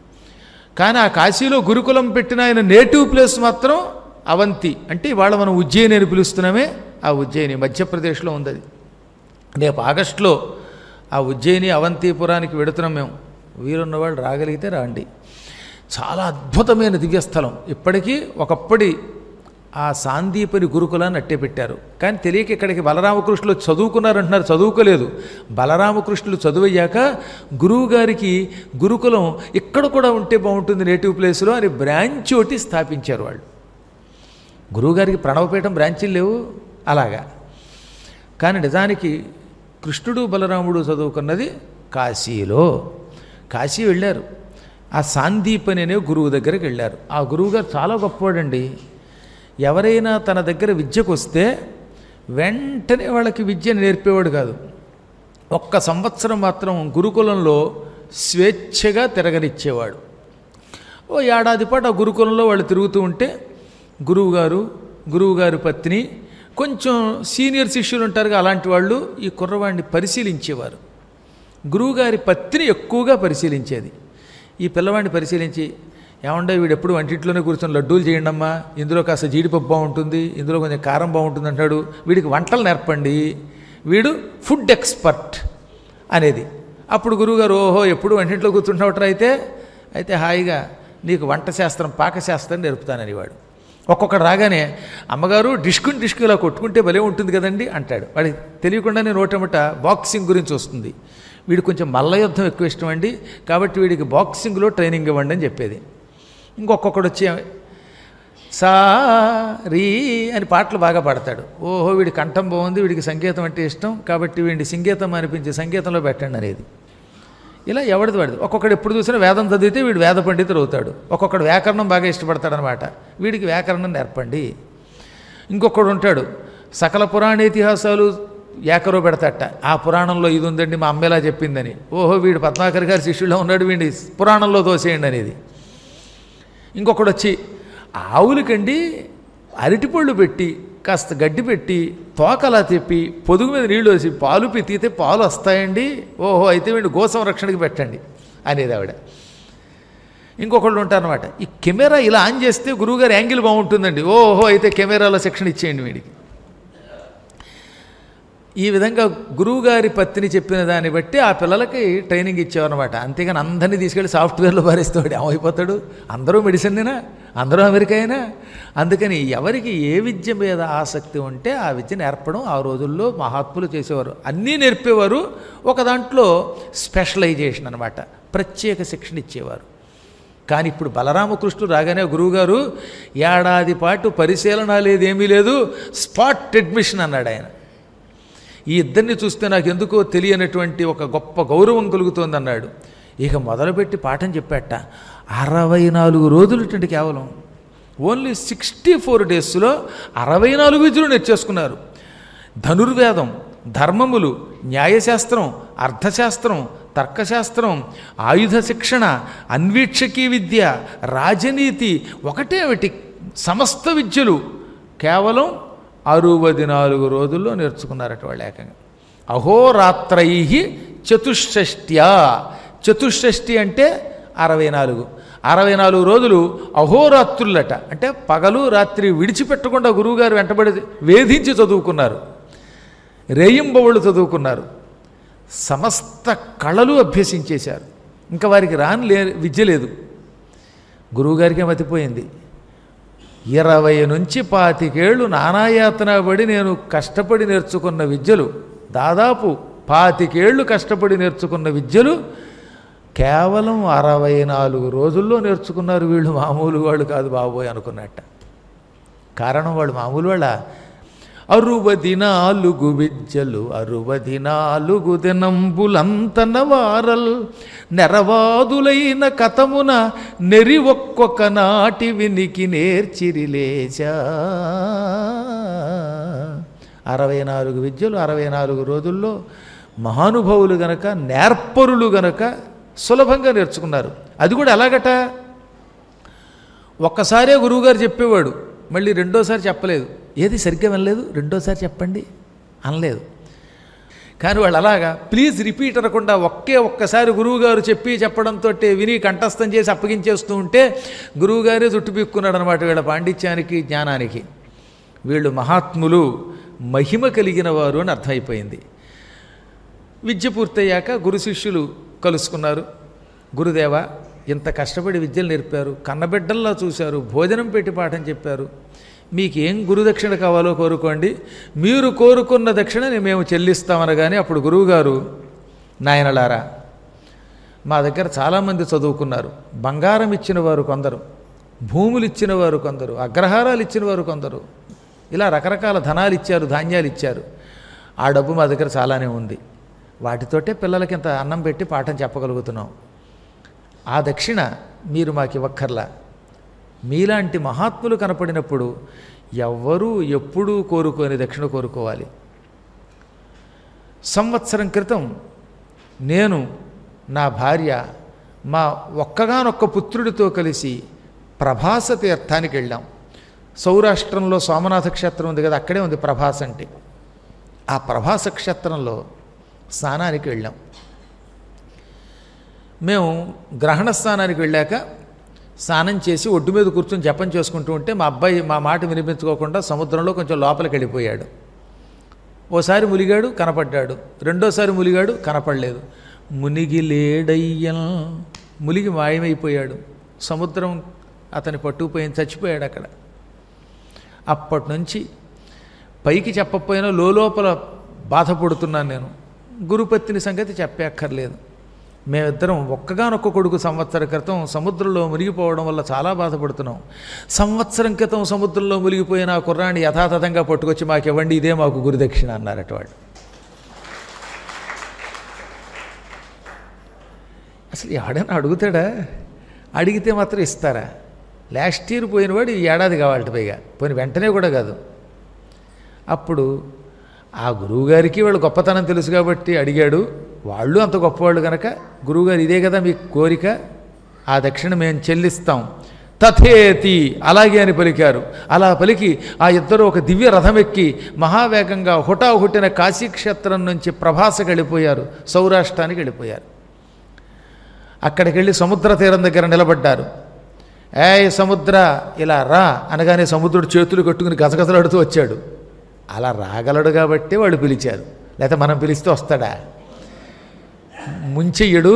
కానీ ఆ కాశీలో గురుకులం పెట్టిన ఆయన నేటివ్ ప్లేస్ మాత్రం అవంతి అంటే ఇవాళ మనం ఉజ్జయిని అని పిలుస్తున్నామే ఆ ఉజ్జయిని మధ్యప్రదేశ్లో ఉంది అది రేపు ఆగస్టులో ఆ ఉజ్జయిని అవంతిపురానికి వెడుతున్నాం మేము వీరున్న వాళ్ళు రాగలిగితే రండి చాలా అద్భుతమైన దివ్యస్థలం ఇప్పటికీ ఒకప్పటి ఆ సాందీపని గురుకులాన్ని అట్టే పెట్టారు కానీ తెలియక ఇక్కడికి బలరామకృష్ణులు చదువుకున్నారంటున్నారు చదువుకోలేదు బలరామకృష్ణులు చదువయ్యాక గురువు గారికి గురుకులం ఇక్కడ కూడా ఉంటే బాగుంటుంది నేటివ్ ప్లేస్లో అని బ్రాంచ్ ఒకటి స్థాపించారు వాళ్ళు గురువుగారికి ప్రణవపీఠం బ్రాంచీలు లేవు అలాగా కానీ నిజానికి కృష్ణుడు బలరాముడు చదువుకున్నది కాశీలో కాశీ వెళ్ళారు ఆ సాందీపని అనే గురువు దగ్గరికి వెళ్ళారు ఆ గురువుగారు చాలా గొప్పవాడండి ఎవరైనా తన దగ్గర విద్యకు వస్తే వెంటనే వాళ్ళకి విద్యను నేర్పేవాడు కాదు ఒక్క సంవత్సరం మాత్రం గురుకులంలో స్వేచ్ఛగా తిరగనిచ్చేవాడు ఓ ఏడాది పాటు ఆ గురుకులంలో వాళ్ళు తిరుగుతూ ఉంటే గురువుగారు గురువుగారి పత్ని కొంచెం సీనియర్ శిష్యులు ఉంటారుగా అలాంటి వాళ్ళు ఈ కుర్రవాడిని పరిశీలించేవారు గురువుగారి పత్ని ఎక్కువగా పరిశీలించేది ఈ పిల్లవాడిని పరిశీలించి ఏమండే వీడు ఎప్పుడు వంటింట్లోనే కూర్చొని లడ్డూలు చేయండి అమ్మా ఇందులో కాస్త జీడిపప్పు బాగుంటుంది ఇందులో కొంచెం కారం బాగుంటుంది అంటాడు వీడికి వంటలు నేర్పండి వీడు ఫుడ్ ఎక్స్పర్ట్ అనేది అప్పుడు గురువుగారు ఓహో ఎప్పుడు వంటింట్లో కూర్చుంటున్నట్టు అయితే అయితే హాయిగా నీకు వంట శాస్త్రం పాకశాస్త్రం నేర్పుతానని వాడు ఒక్కొక్కడు రాగానే అమ్మగారు డిష్కుని డిష్కు ఇలా కొట్టుకుంటే భలే ఉంటుంది కదండి అంటాడు వాడికి తెలియకుండానే నోటమట బాక్సింగ్ గురించి వస్తుంది వీడు కొంచెం మల్ల యుద్ధం ఎక్కువ ఇష్టం అండి కాబట్టి వీడికి బాక్సింగ్లో ట్రైనింగ్ ఇవ్వండి అని చెప్పేది ఇంకొకడు వచ్చి సా రీ అని పాటలు బాగా పాడతాడు ఓహో వీడి కంఠం బాగుంది వీడికి సంగీతం అంటే ఇష్టం కాబట్టి వీడిని సంగీతం అనిపించి సంగీతంలో పెట్టండి అనేది ఇలా ఎవరిది వాడిది ఒక్కొక్కడు ఎప్పుడు చూసినా వేదం చదివితే వీడు వేద పండితుడు అవుతాడు ఒక్కొక్కడు వ్యాకరణం బాగా ఇష్టపడతాడనమాట వీడికి వ్యాకరణం నేర్పండి ఇంకొకడు ఉంటాడు సకల పురాణ ఇతిహాసాలు ఏకరో పెడతాట ఆ పురాణంలో ఇది ఉందండి మా అమ్మ ఇలా చెప్పిందని ఓహో వీడు పద్మాకర్ గారి శిష్యుల్లో ఉన్నాడు వీడి పురాణంలో తోసేయండి అనేది ఇంకొకడు వచ్చి ఆవులకండి అరటిపళ్ళు పెట్టి కాస్త గడ్డి పెట్టి తోకలా తిప్పి పొదుగు మీద నీళ్ళు వేసి పాలు పితితే పాలు వస్తాయండి ఓహో అయితే వీడు గో సంరక్షణకి పెట్టండి అనేది ఆవిడ ఇంకొకళ్ళు ఉంటారనమాట ఈ కెమెరా ఇలా ఆన్ చేస్తే గురువుగారి యాంగిల్ బాగుంటుందండి ఓహో అయితే కెమెరాలో శిక్షణ ఇచ్చేయండి వీడికి ఈ విధంగా గురువుగారి పత్తిని చెప్పిన దాన్ని బట్టి ఆ పిల్లలకి ట్రైనింగ్ ఇచ్చేవారనమాట అంతేగాని అందరినీ తీసుకెళ్ళి సాఫ్ట్వేర్లో భరిస్తాడు ఏమైపోతాడు అందరూ మెడిసిన్నేనా అందరూ అమెరికా అయినా అందుకని ఎవరికి ఏ విద్య మీద ఆసక్తి ఉంటే ఆ విద్య నేర్పడం ఆ రోజుల్లో మహాత్ములు చేసేవారు అన్నీ నేర్పేవారు ఒక దాంట్లో స్పెషలైజేషన్ అనమాట ప్రత్యేక శిక్షణ ఇచ్చేవారు కానీ ఇప్పుడు బలరామకృష్ణుడు రాగానే గురువుగారు ఏడాది పాటు పరిశీలన లేదేమీ లేదు స్పాట్ అడ్మిషన్ అన్నాడు ఆయన ఈ ఇద్దరిని చూస్తే నాకు ఎందుకో తెలియనటువంటి ఒక గొప్ప గౌరవం కలుగుతోంది అన్నాడు ఇక మొదలుపెట్టి పాఠం చెప్పాట అరవై నాలుగు రోజులు కేవలం ఓన్లీ సిక్స్టీ ఫోర్ డేస్లో అరవై నాలుగు విద్యలు నేర్చేసుకున్నారు ధనుర్వేదం ధర్మములు న్యాయశాస్త్రం అర్థశాస్త్రం తర్కశాస్త్రం ఆయుధ శిక్షణ అన్వీక్షకీ విద్య రాజనీతి ఒకటేమిటి సమస్త విద్యలు కేవలం అరువది నాలుగు రోజుల్లో నేర్చుకున్నారట వాళ్ళు ఏకంగా అహోరాత్రై చతుషష్ట్యా చతుషష్ఠి అంటే అరవై నాలుగు అరవై నాలుగు రోజులు అహోరాత్రులట అంటే పగలు రాత్రి విడిచిపెట్టకుండా గురువుగారు వెంటబడి వేధించి చదువుకున్నారు రేయింబవుళ్ళు చదువుకున్నారు సమస్త కళలు అభ్యసించేశారు ఇంకా వారికి రాని లే విద్య లేదు గురువుగారికే మతిపోయింది ఇరవై నుంచి పాతికేళ్ళు నానాయాతన పడి నేను కష్టపడి నేర్చుకున్న విద్యలు దాదాపు పాతికేళ్ళు కష్టపడి నేర్చుకున్న విద్యలు కేవలం అరవై నాలుగు రోజుల్లో నేర్చుకున్నారు వీళ్ళు మామూలు వాళ్ళు కాదు బాబోయ్ అనుకున్నట్ట కారణం వాళ్ళు మామూలు వాళ్ళ అరువది నాలుగు విద్యలు అరువది నాలుగు దినంబులంతన వారల్ నెరవాదులైన కథమున నెరి ఒక్కొక్క నాటి వినికి నేర్చిరిలేచా అరవై నాలుగు విద్యలు అరవై నాలుగు రోజుల్లో మహానుభావులు గనక నేర్పరులు గనక సులభంగా నేర్చుకున్నారు అది కూడా ఎలాగట ఒక్కసారే గురువుగారు చెప్పేవాడు మళ్ళీ రెండోసారి చెప్పలేదు ఏది సరిగ్గా వినలేదు రెండోసారి చెప్పండి అనలేదు కానీ వాళ్ళు అలాగా ప్లీజ్ రిపీట్ అనకుండా ఒకే ఒక్కసారి గురువుగారు చెప్పి చెప్పడంతో విని కంఠస్థం చేసి అప్పగించేస్తూ ఉంటే గురువుగారే జుట్టు పీక్కున్నాడు అనమాట వీళ్ళ పాండిత్యానికి జ్ఞానానికి వీళ్ళు మహాత్ములు మహిమ కలిగిన వారు అని అర్థమైపోయింది విద్య పూర్తయ్యాక గురు శిష్యులు కలుసుకున్నారు గురుదేవ ఇంత కష్టపడి విద్యలు నేర్పారు కన్నబిడ్డల్లా చూశారు భోజనం పెట్టి పాఠం చెప్పారు మీకేం గురుదక్షిణ కావాలో కోరుకోండి మీరు కోరుకున్న దక్షిణని మేము చెల్లిస్తామనగానే అప్పుడు గురువుగారు నాయనలారా మా దగ్గర చాలామంది చదువుకున్నారు బంగారం ఇచ్చిన వారు కొందరు భూములు ఇచ్చిన వారు కొందరు అగ్రహారాలు ఇచ్చిన వారు కొందరు ఇలా రకరకాల ధనాలు ఇచ్చారు ధాన్యాలు ఇచ్చారు ఆ డబ్బు మా దగ్గర చాలానే ఉంది వాటితోటే పిల్లలకి ఇంత అన్నం పెట్టి పాఠం చెప్పగలుగుతున్నాం ఆ దక్షిణ మీరు మాకు ఇవ్వక్కర్లా మీలాంటి మహాత్ములు కనపడినప్పుడు ఎవ్వరూ ఎప్పుడూ కోరుకోని దక్షిణ కోరుకోవాలి సంవత్సరం క్రితం నేను నా భార్య మా ఒక్కగానొక్క పుత్రుడితో కలిసి ప్రభాస తీర్థానికి వెళ్ళాం సౌరాష్ట్రంలో సోమనాథ క్షేత్రం ఉంది కదా అక్కడే ఉంది ప్రభాస అంటే ఆ ప్రభాస క్షేత్రంలో స్నానానికి వెళ్ళాం మేము గ్రహణ స్నానానికి వెళ్ళాక స్నానం చేసి ఒడ్డు మీద కూర్చొని జపం చేసుకుంటూ ఉంటే మా అబ్బాయి మా మాట వినిపించుకోకుండా సముద్రంలో కొంచెం లోపలికి వెళ్ళిపోయాడు ఓసారి ములిగాడు కనపడ్డాడు రెండోసారి ములిగాడు కనపడలేదు మునిగి లేడయ్యన్ ములిగి మాయమైపోయాడు సముద్రం అతని పట్టుకుపోయింది చచ్చిపోయాడు అక్కడ అప్పటి నుంచి పైకి చెప్పకపోయినా లోపల బాధపడుతున్నాను నేను గురుపత్తిని సంగతి చెప్పక్కర్లేదు మేమిద్దరం ఒక్కగానొక్క కొడుకు సంవత్సర క్రితం సముద్రంలో మునిగిపోవడం వల్ల చాలా బాధపడుతున్నాం సంవత్సరం క్రితం సముద్రంలో మునిగిపోయిన ఆ కుర్రాన్ని యథాతథంగా పట్టుకొచ్చి మాకు ఇవ్వండి ఇదే మాకు గురుదక్షిణ అన్నారట వాడు అసలు ఎవడైనా అడుగుతాడా అడిగితే మాత్రం ఇస్తారా లాస్ట్ ఇయర్ పోయినవాడు ఈ ఏడాది కావాలట పైగా పోయిన వెంటనే కూడా కాదు అప్పుడు ఆ గురువుగారికి వాళ్ళు గొప్పతనం తెలుసు కాబట్టి అడిగాడు వాళ్ళు అంత గొప్పవాళ్ళు కనుక గురువుగారు ఇదే కదా మీ కోరిక ఆ దక్షిణ మేము చెల్లిస్తాం తథేతి అలాగే అని పలికారు అలా పలికి ఆ ఇద్దరు ఒక దివ్య రథం ఎక్కి మహావేగంగా హుటాహుట్టిన కాశీక్షేత్రం నుంచి ప్రభాసకి వెళ్ళిపోయారు సౌరాష్ట్రానికి వెళ్ళిపోయారు అక్కడికి వెళ్ళి సముద్ర తీరం దగ్గర నిలబడ్డారు ఏ సముద్ర ఇలా రా అనగానే సముద్రుడు చేతులు కట్టుకుని గజగజలాడుతూ వచ్చాడు అలా రాగలడు కాబట్టి వాళ్ళు పిలిచారు లేకపోతే మనం పిలిస్తే వస్తాడా ముంచెయ్యడు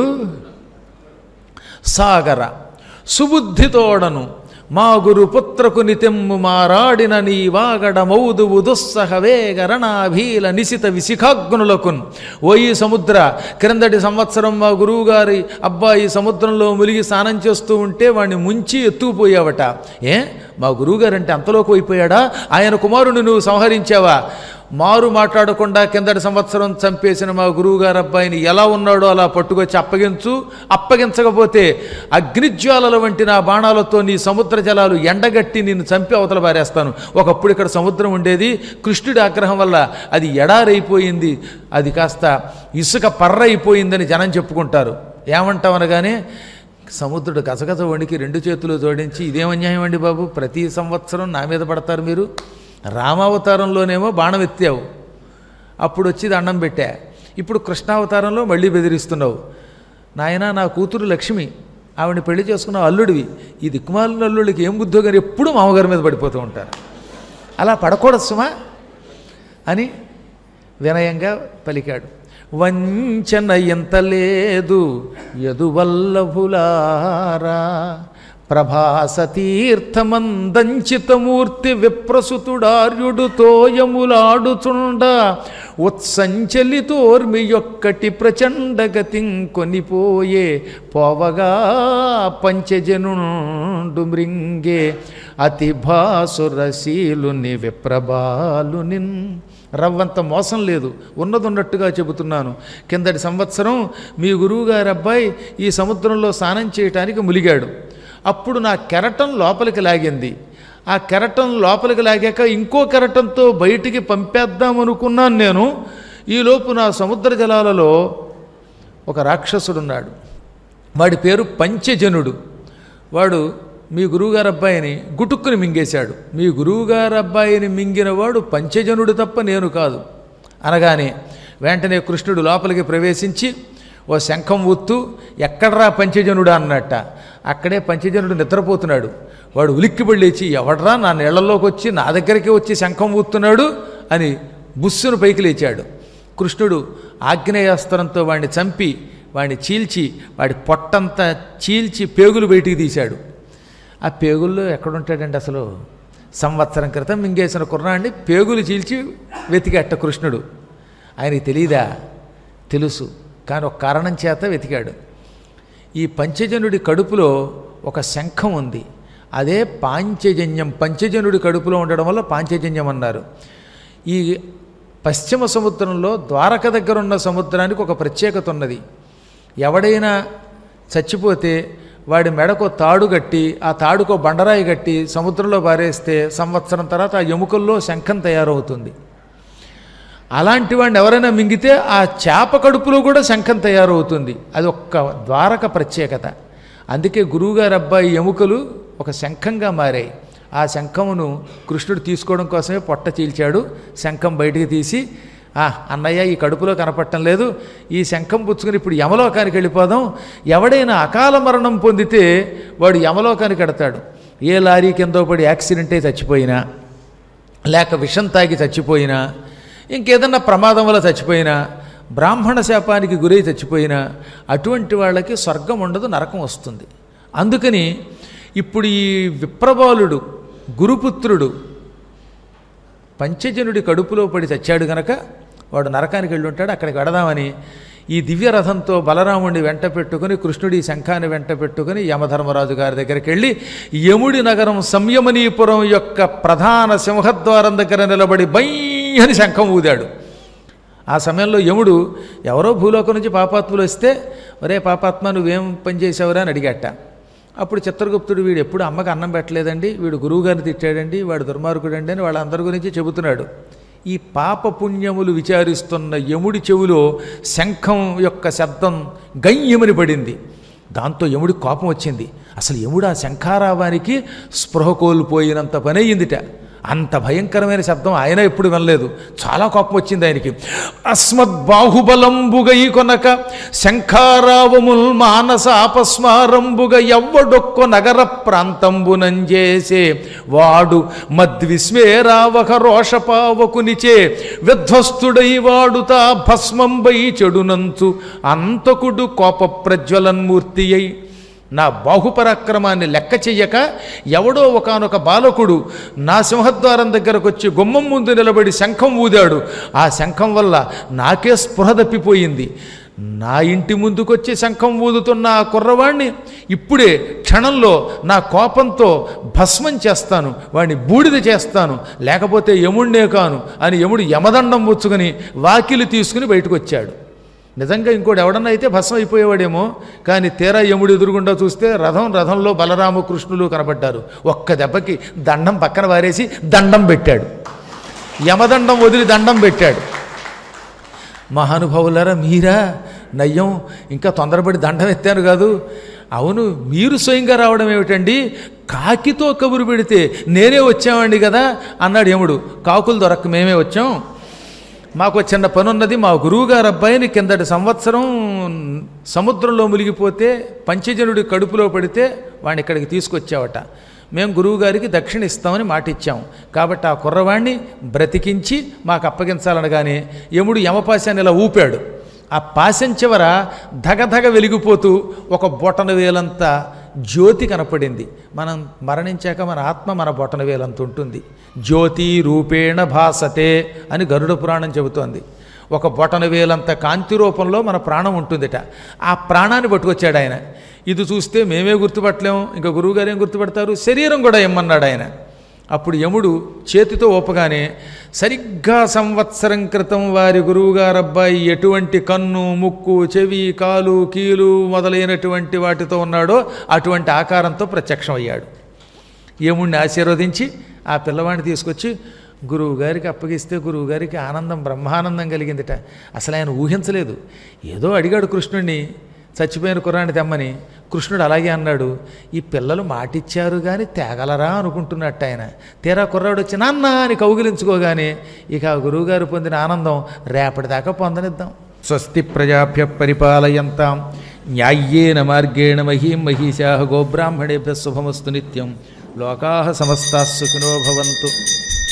సాగర సుబుద్ధితోడను మా గురు పుత్రకు నితెమ్ము మారాడిన నీ వాగడ మౌదువు దుస్సహ వేగ రణాభీల నిశిత విశిఖాగ్నులకున్ ఓ ఈ సముద్ర క్రిందటి సంవత్సరం మా గురువుగారి అబ్బాయి సముద్రంలో మునిగి స్నానం చేస్తూ ఉంటే వాడిని ముంచి ఎత్తుకుపోయావట ఏ మా గురువుగారు అంటే అంతలోకి అయిపోయాడా ఆయన కుమారుని నువ్వు సంహరించావా మారు మాట్లాడకుండా కిందటి సంవత్సరం చంపేసిన మా గురువుగారు అబ్బాయిని ఎలా ఉన్నాడో అలా పట్టుకొచ్చి అప్పగించు అప్పగించకపోతే అగ్నిజ్వాలల వంటి నా బాణాలతో నీ సముద్ర జలాలు ఎండగట్టి నిన్ను చంపి అవతల పారేస్తాను ఒకప్పుడు ఇక్కడ సముద్రం ఉండేది కృష్ణుడి ఆగ్రహం వల్ల అది ఎడారైపోయింది అది కాస్త ఇసుక పర్ర అయిపోయిందని జనం చెప్పుకుంటారు ఏమంటాం అనగానే సముద్రుడు గసగస వణికి రెండు చేతులు జోడించి ఇదేం అన్యాయం అండి బాబు ప్రతి సంవత్సరం నా మీద పడతారు మీరు రామావతారంలోనేమో బాణం ఎత్తావు అప్పుడు వచ్చి దండం పెట్టా ఇప్పుడు కృష్ణావతారంలో మళ్ళీ బెదిరిస్తున్నావు నాయనా నా కూతురు లక్ష్మి ఆవిడని పెళ్లి చేసుకున్న అల్లుడివి ఈ దిక్కుమాలిన అల్లుడికి ఏం బుద్ధో కానీ ఎప్పుడూ మామగారి మీద పడిపోతూ ఉంటారు అలా పడకూడదు సుమా అని వినయంగా పలికాడు వంచన ఎంత లేదు యదువల్లభులారా ప్రభాస తీర్థమందంచితమూర్తి విప్రసుతుడార్యుడు తోయములాడుచుండ ఉత్సంచలితోర్మి యొక్కటి ప్రచండగతిం కొనిపోయే పోవగా పంచజనుండు మృంగే అతి భాసురశీలుని విప్రబాలునిన్ రవ్వంత మోసం లేదు ఉన్నది ఉన్నట్టుగా చెబుతున్నాను కిందటి సంవత్సరం మీ గురువుగారి అబ్బాయి ఈ సముద్రంలో స్నానం చేయటానికి ములిగాడు అప్పుడు నా కెరటం లోపలికి లాగింది ఆ కెరటం లోపలికి లాగాక ఇంకో కెరటంతో బయటికి పంపేద్దాం అనుకున్నాను నేను ఈలోపు నా సముద్ర జలాలలో ఒక రాక్షసుడున్నాడు వాడి పేరు పంచజనుడు వాడు మీ గురువుగారు అబ్బాయిని గుటుక్కుని మింగేశాడు మీ గురువుగారు అబ్బాయిని మింగినవాడు పంచజనుడు తప్ప నేను కాదు అనగానే వెంటనే కృష్ణుడు లోపలికి ప్రవేశించి ఓ శంఖం ఊత్తూ ఎక్కడ్రా పంచజనుడు అన్నట్ట అక్కడే పంచజనుడు నిద్రపోతున్నాడు వాడు ఉలిక్కిపడి లేచి ఎవడ్రా నా నీళ్లలోకి వచ్చి నా దగ్గరికి వచ్చి శంఖం ఊతున్నాడు అని బుస్సును పైకి లేచాడు కృష్ణుడు ఆగ్నేయాస్త్రంతో వాడిని చంపి వాడిని చీల్చి వాడి పొట్టంతా చీల్చి పేగులు బయటికి తీశాడు ఆ పేగుల్లో ఎక్కడుంటాడండి అసలు సంవత్సరం క్రితం మింగేసిన కుర్రాడిని పేగులు చీల్చి వెతికాట కృష్ణుడు ఆయనకి తెలియదా తెలుసు కానీ ఒక కారణం చేత వెతికాడు ఈ పంచజనుడి కడుపులో ఒక శంఖం ఉంది అదే పాంచజన్యం పంచజనుడి కడుపులో ఉండడం వల్ల పాంచజన్యం అన్నారు ఈ పశ్చిమ సముద్రంలో ద్వారక దగ్గర ఉన్న సముద్రానికి ఒక ప్రత్యేకత ఉన్నది ఎవడైనా చచ్చిపోతే వాడి మెడకు తాడు కట్టి ఆ తాడుకో బండరాయి కట్టి సముద్రంలో పారేస్తే సంవత్సరం తర్వాత ఆ ఎముకల్లో శంఖం తయారవుతుంది అలాంటి వాడిని ఎవరైనా మింగితే ఆ చేప కడుపులో కూడా శంఖం తయారవుతుంది అది ఒక్క ద్వారక ప్రత్యేకత అందుకే గురువుగారి అబ్బాయి ఎముకలు ఒక శంఖంగా మారాయి ఆ శంఖమును కృష్ణుడు తీసుకోవడం కోసమే పొట్ట చీల్చాడు శంఖం బయటికి తీసి "ఆ, అన్నయ్య ఈ కడుపులో కనపడటం లేదు ఈ శంఖం పుచ్చుకుని ఇప్పుడు యమలోకానికి వెళ్ళిపోదాం ఎవడైనా అకాల మరణం పొందితే వాడు యమలోకానికి ఎడతాడు ఏ లారీ కిందో పడి యాక్సిడెంట్ అయి చచ్చిపోయినా లేక విషం తాగి చచ్చిపోయినా ఇంకేదన్నా ప్రమాదం వల్ల చచ్చిపోయినా బ్రాహ్మణ శాపానికి గురై చచ్చిపోయినా అటువంటి వాళ్ళకి స్వర్గం ఉండదు నరకం వస్తుంది అందుకని ఇప్పుడు ఈ విప్రబాలుడు గురుపుత్రుడు పంచజనుడి కడుపులో పడి చచ్చాడు గనక వాడు నరకానికి వెళ్ళి ఉంటాడు అక్కడికి వెడదామని ఈ దివ్య రథంతో బలరాముడిని వెంట పెట్టుకుని కృష్ణుడి శంఖాన్ని వెంట పెట్టుకుని యమధర్మరాజు గారి దగ్గరికి వెళ్ళి యముడి నగరం సంయమనీపురం యొక్క ప్రధాన సింహద్వారం దగ్గర నిలబడి బై అని శంఖం ఊదాడు ఆ సమయంలో యముడు ఎవరో భూలోకం నుంచి పాపాత్ములు వస్తే ఒరే పాపాత్మ నువ్వేం పని చేసావురా అని అడిగాట అప్పుడు చిత్రగుప్తుడు వీడు ఎప్పుడు అమ్మకి అన్నం పెట్టలేదండి వీడు గురువుగారిని తిట్టాడండి వాడు దుర్మార్గుడండి అని వాళ్ళందరి గురించి చెబుతున్నాడు ఈ పాప పుణ్యములు విచారిస్తున్న యముడి చెవిలో శంఖం యొక్క శబ్దం గయ్యమని పడింది దాంతో యముడి కోపం వచ్చింది అసలు యముడు ఆ శంఖారావానికి స్పృహ కోల్పోయినంత పని అయ్యిందిట అంత భయంకరమైన శబ్దం ఆయన ఎప్పుడు వినలేదు చాలా కోపం వచ్చింది ఆయనకి అస్మద్ బాహుబలంబుగై కొనక శంఖారావముల్ మానస అపస్మారంబుగ ఎవ్వడొక్క నగర ప్రాంతంబునంజేసే వాడు మద్విస్మేరావక రోషపావకునిచే విధ్వస్తుడై వాడుతా భస్మంబై చెడునంచు అంతకుడు కోప ప్రజ్వలన్మూర్తి అయి నా బాహుపరాక్రమాన్ని లెక్క చెయ్యక ఎవడో ఒకనొక బాలకుడు నా సింహద్వారం దగ్గరకు వచ్చి గుమ్మం ముందు నిలబడి శంఖం ఊదాడు ఆ శంఖం వల్ల నాకే స్పృహ తప్పిపోయింది నా ఇంటి ముందుకొచ్చి శంఖం ఊదుతున్న ఆ కుర్రవాణ్ణి ఇప్పుడే క్షణంలో నా కోపంతో భస్మం చేస్తాను వాడిని బూడిద చేస్తాను లేకపోతే యముణ్ణే కాను అని యముడు యమదండం పుచ్చుకొని వాకిలి తీసుకుని బయటకు వచ్చాడు నిజంగా ఇంకోటి ఎవడన్నా అయితే భస్మం అయిపోయేవాడేమో కానీ తీరా యముడు ఎదురుగుండా చూస్తే రథం రథంలో బలరామకృష్ణులు కనబడ్డారు ఒక్క దెబ్బకి దండం పక్కన వారేసి దండం పెట్టాడు యమదండం వదిలి దండం పెట్టాడు మహానుభావులారా మీరా నయ్యం ఇంకా తొందరపడి దండం ఎత్తాను కాదు అవును మీరు స్వయంగా రావడం ఏమిటండి కాకితో కబురు పెడితే నేనే వచ్చామండి కదా అన్నాడు యముడు కాకులు దొరక్క మేమే వచ్చాం మాకు చిన్న పని ఉన్నది మా గురువుగారు అబ్బాయిని కిందటి సంవత్సరం సముద్రంలో మునిగిపోతే పంచజనుడి కడుపులో పడితే వాడిని ఇక్కడికి తీసుకొచ్చావట మేము గురువుగారికి దక్షిణ ఇస్తామని మాట ఇచ్చాం కాబట్టి ఆ కుర్రవాణ్ణి బ్రతికించి మాకు అప్పగించాలనగానే యముడు యమపాశాన్ని ఇలా ఊపాడు ఆ పాశం చివర ధగధగ వెలిగిపోతూ ఒక బొటన వేలంత జ్యోతి కనపడింది మనం మరణించాక మన ఆత్మ మన బొటన వేలంత ఉంటుంది జ్యోతి రూపేణ భాసతే అని గరుడ పురాణం చెబుతోంది ఒక బొటన వేలంత కాంతి రూపంలో మన ప్రాణం ఉంటుందిట ఆ ప్రాణాన్ని పట్టుకొచ్చాడు ఆయన ఇది చూస్తే మేమే గుర్తుపట్టలేము ఇంకా గురువుగారు ఏం గుర్తుపడతారు శరీరం కూడా ఇమ్మన్నాడు ఆయన అప్పుడు యముడు చేతితో ఓపగానే సరిగ్గా సంవత్సరం క్రితం వారి గురువుగారు అబ్బాయి ఎటువంటి కన్ను ముక్కు చెవి కాలు కీలు మొదలైనటువంటి వాటితో ఉన్నాడో అటువంటి ఆకారంతో ప్రత్యక్షమయ్యాడు యముడిని ఆశీర్వదించి ఆ పిల్లవాడిని తీసుకొచ్చి గురువుగారికి అప్పగిస్తే గురువుగారికి ఆనందం బ్రహ్మానందం కలిగిందిట అసలు ఆయన ఊహించలేదు ఏదో అడిగాడు కృష్ణుడిని చచ్చిపోయిన కుర్రాన్ని తెమ్మని కృష్ణుడు అలాగే అన్నాడు ఈ పిల్లలు మాటిచ్చారు కానీ తేగలరా అనుకుంటున్నట్టు ఆయన తీరా కుర్రాడు వచ్చి నాన్న అని కౌగిలించుకోగానే ఇక ఆ గురువుగారు పొందిన ఆనందం రేపటిదాకా పొందనిద్దాం స్వస్తి ప్రజాభ్య పరిపాలయంతాం న్యాయ్యేన మార్గేణ మహీం మహిషా గోబ్రాహ్మణేభ్య శుభమస్తు నిత్యం లోకా సమస్తా సుఖినో భవంతు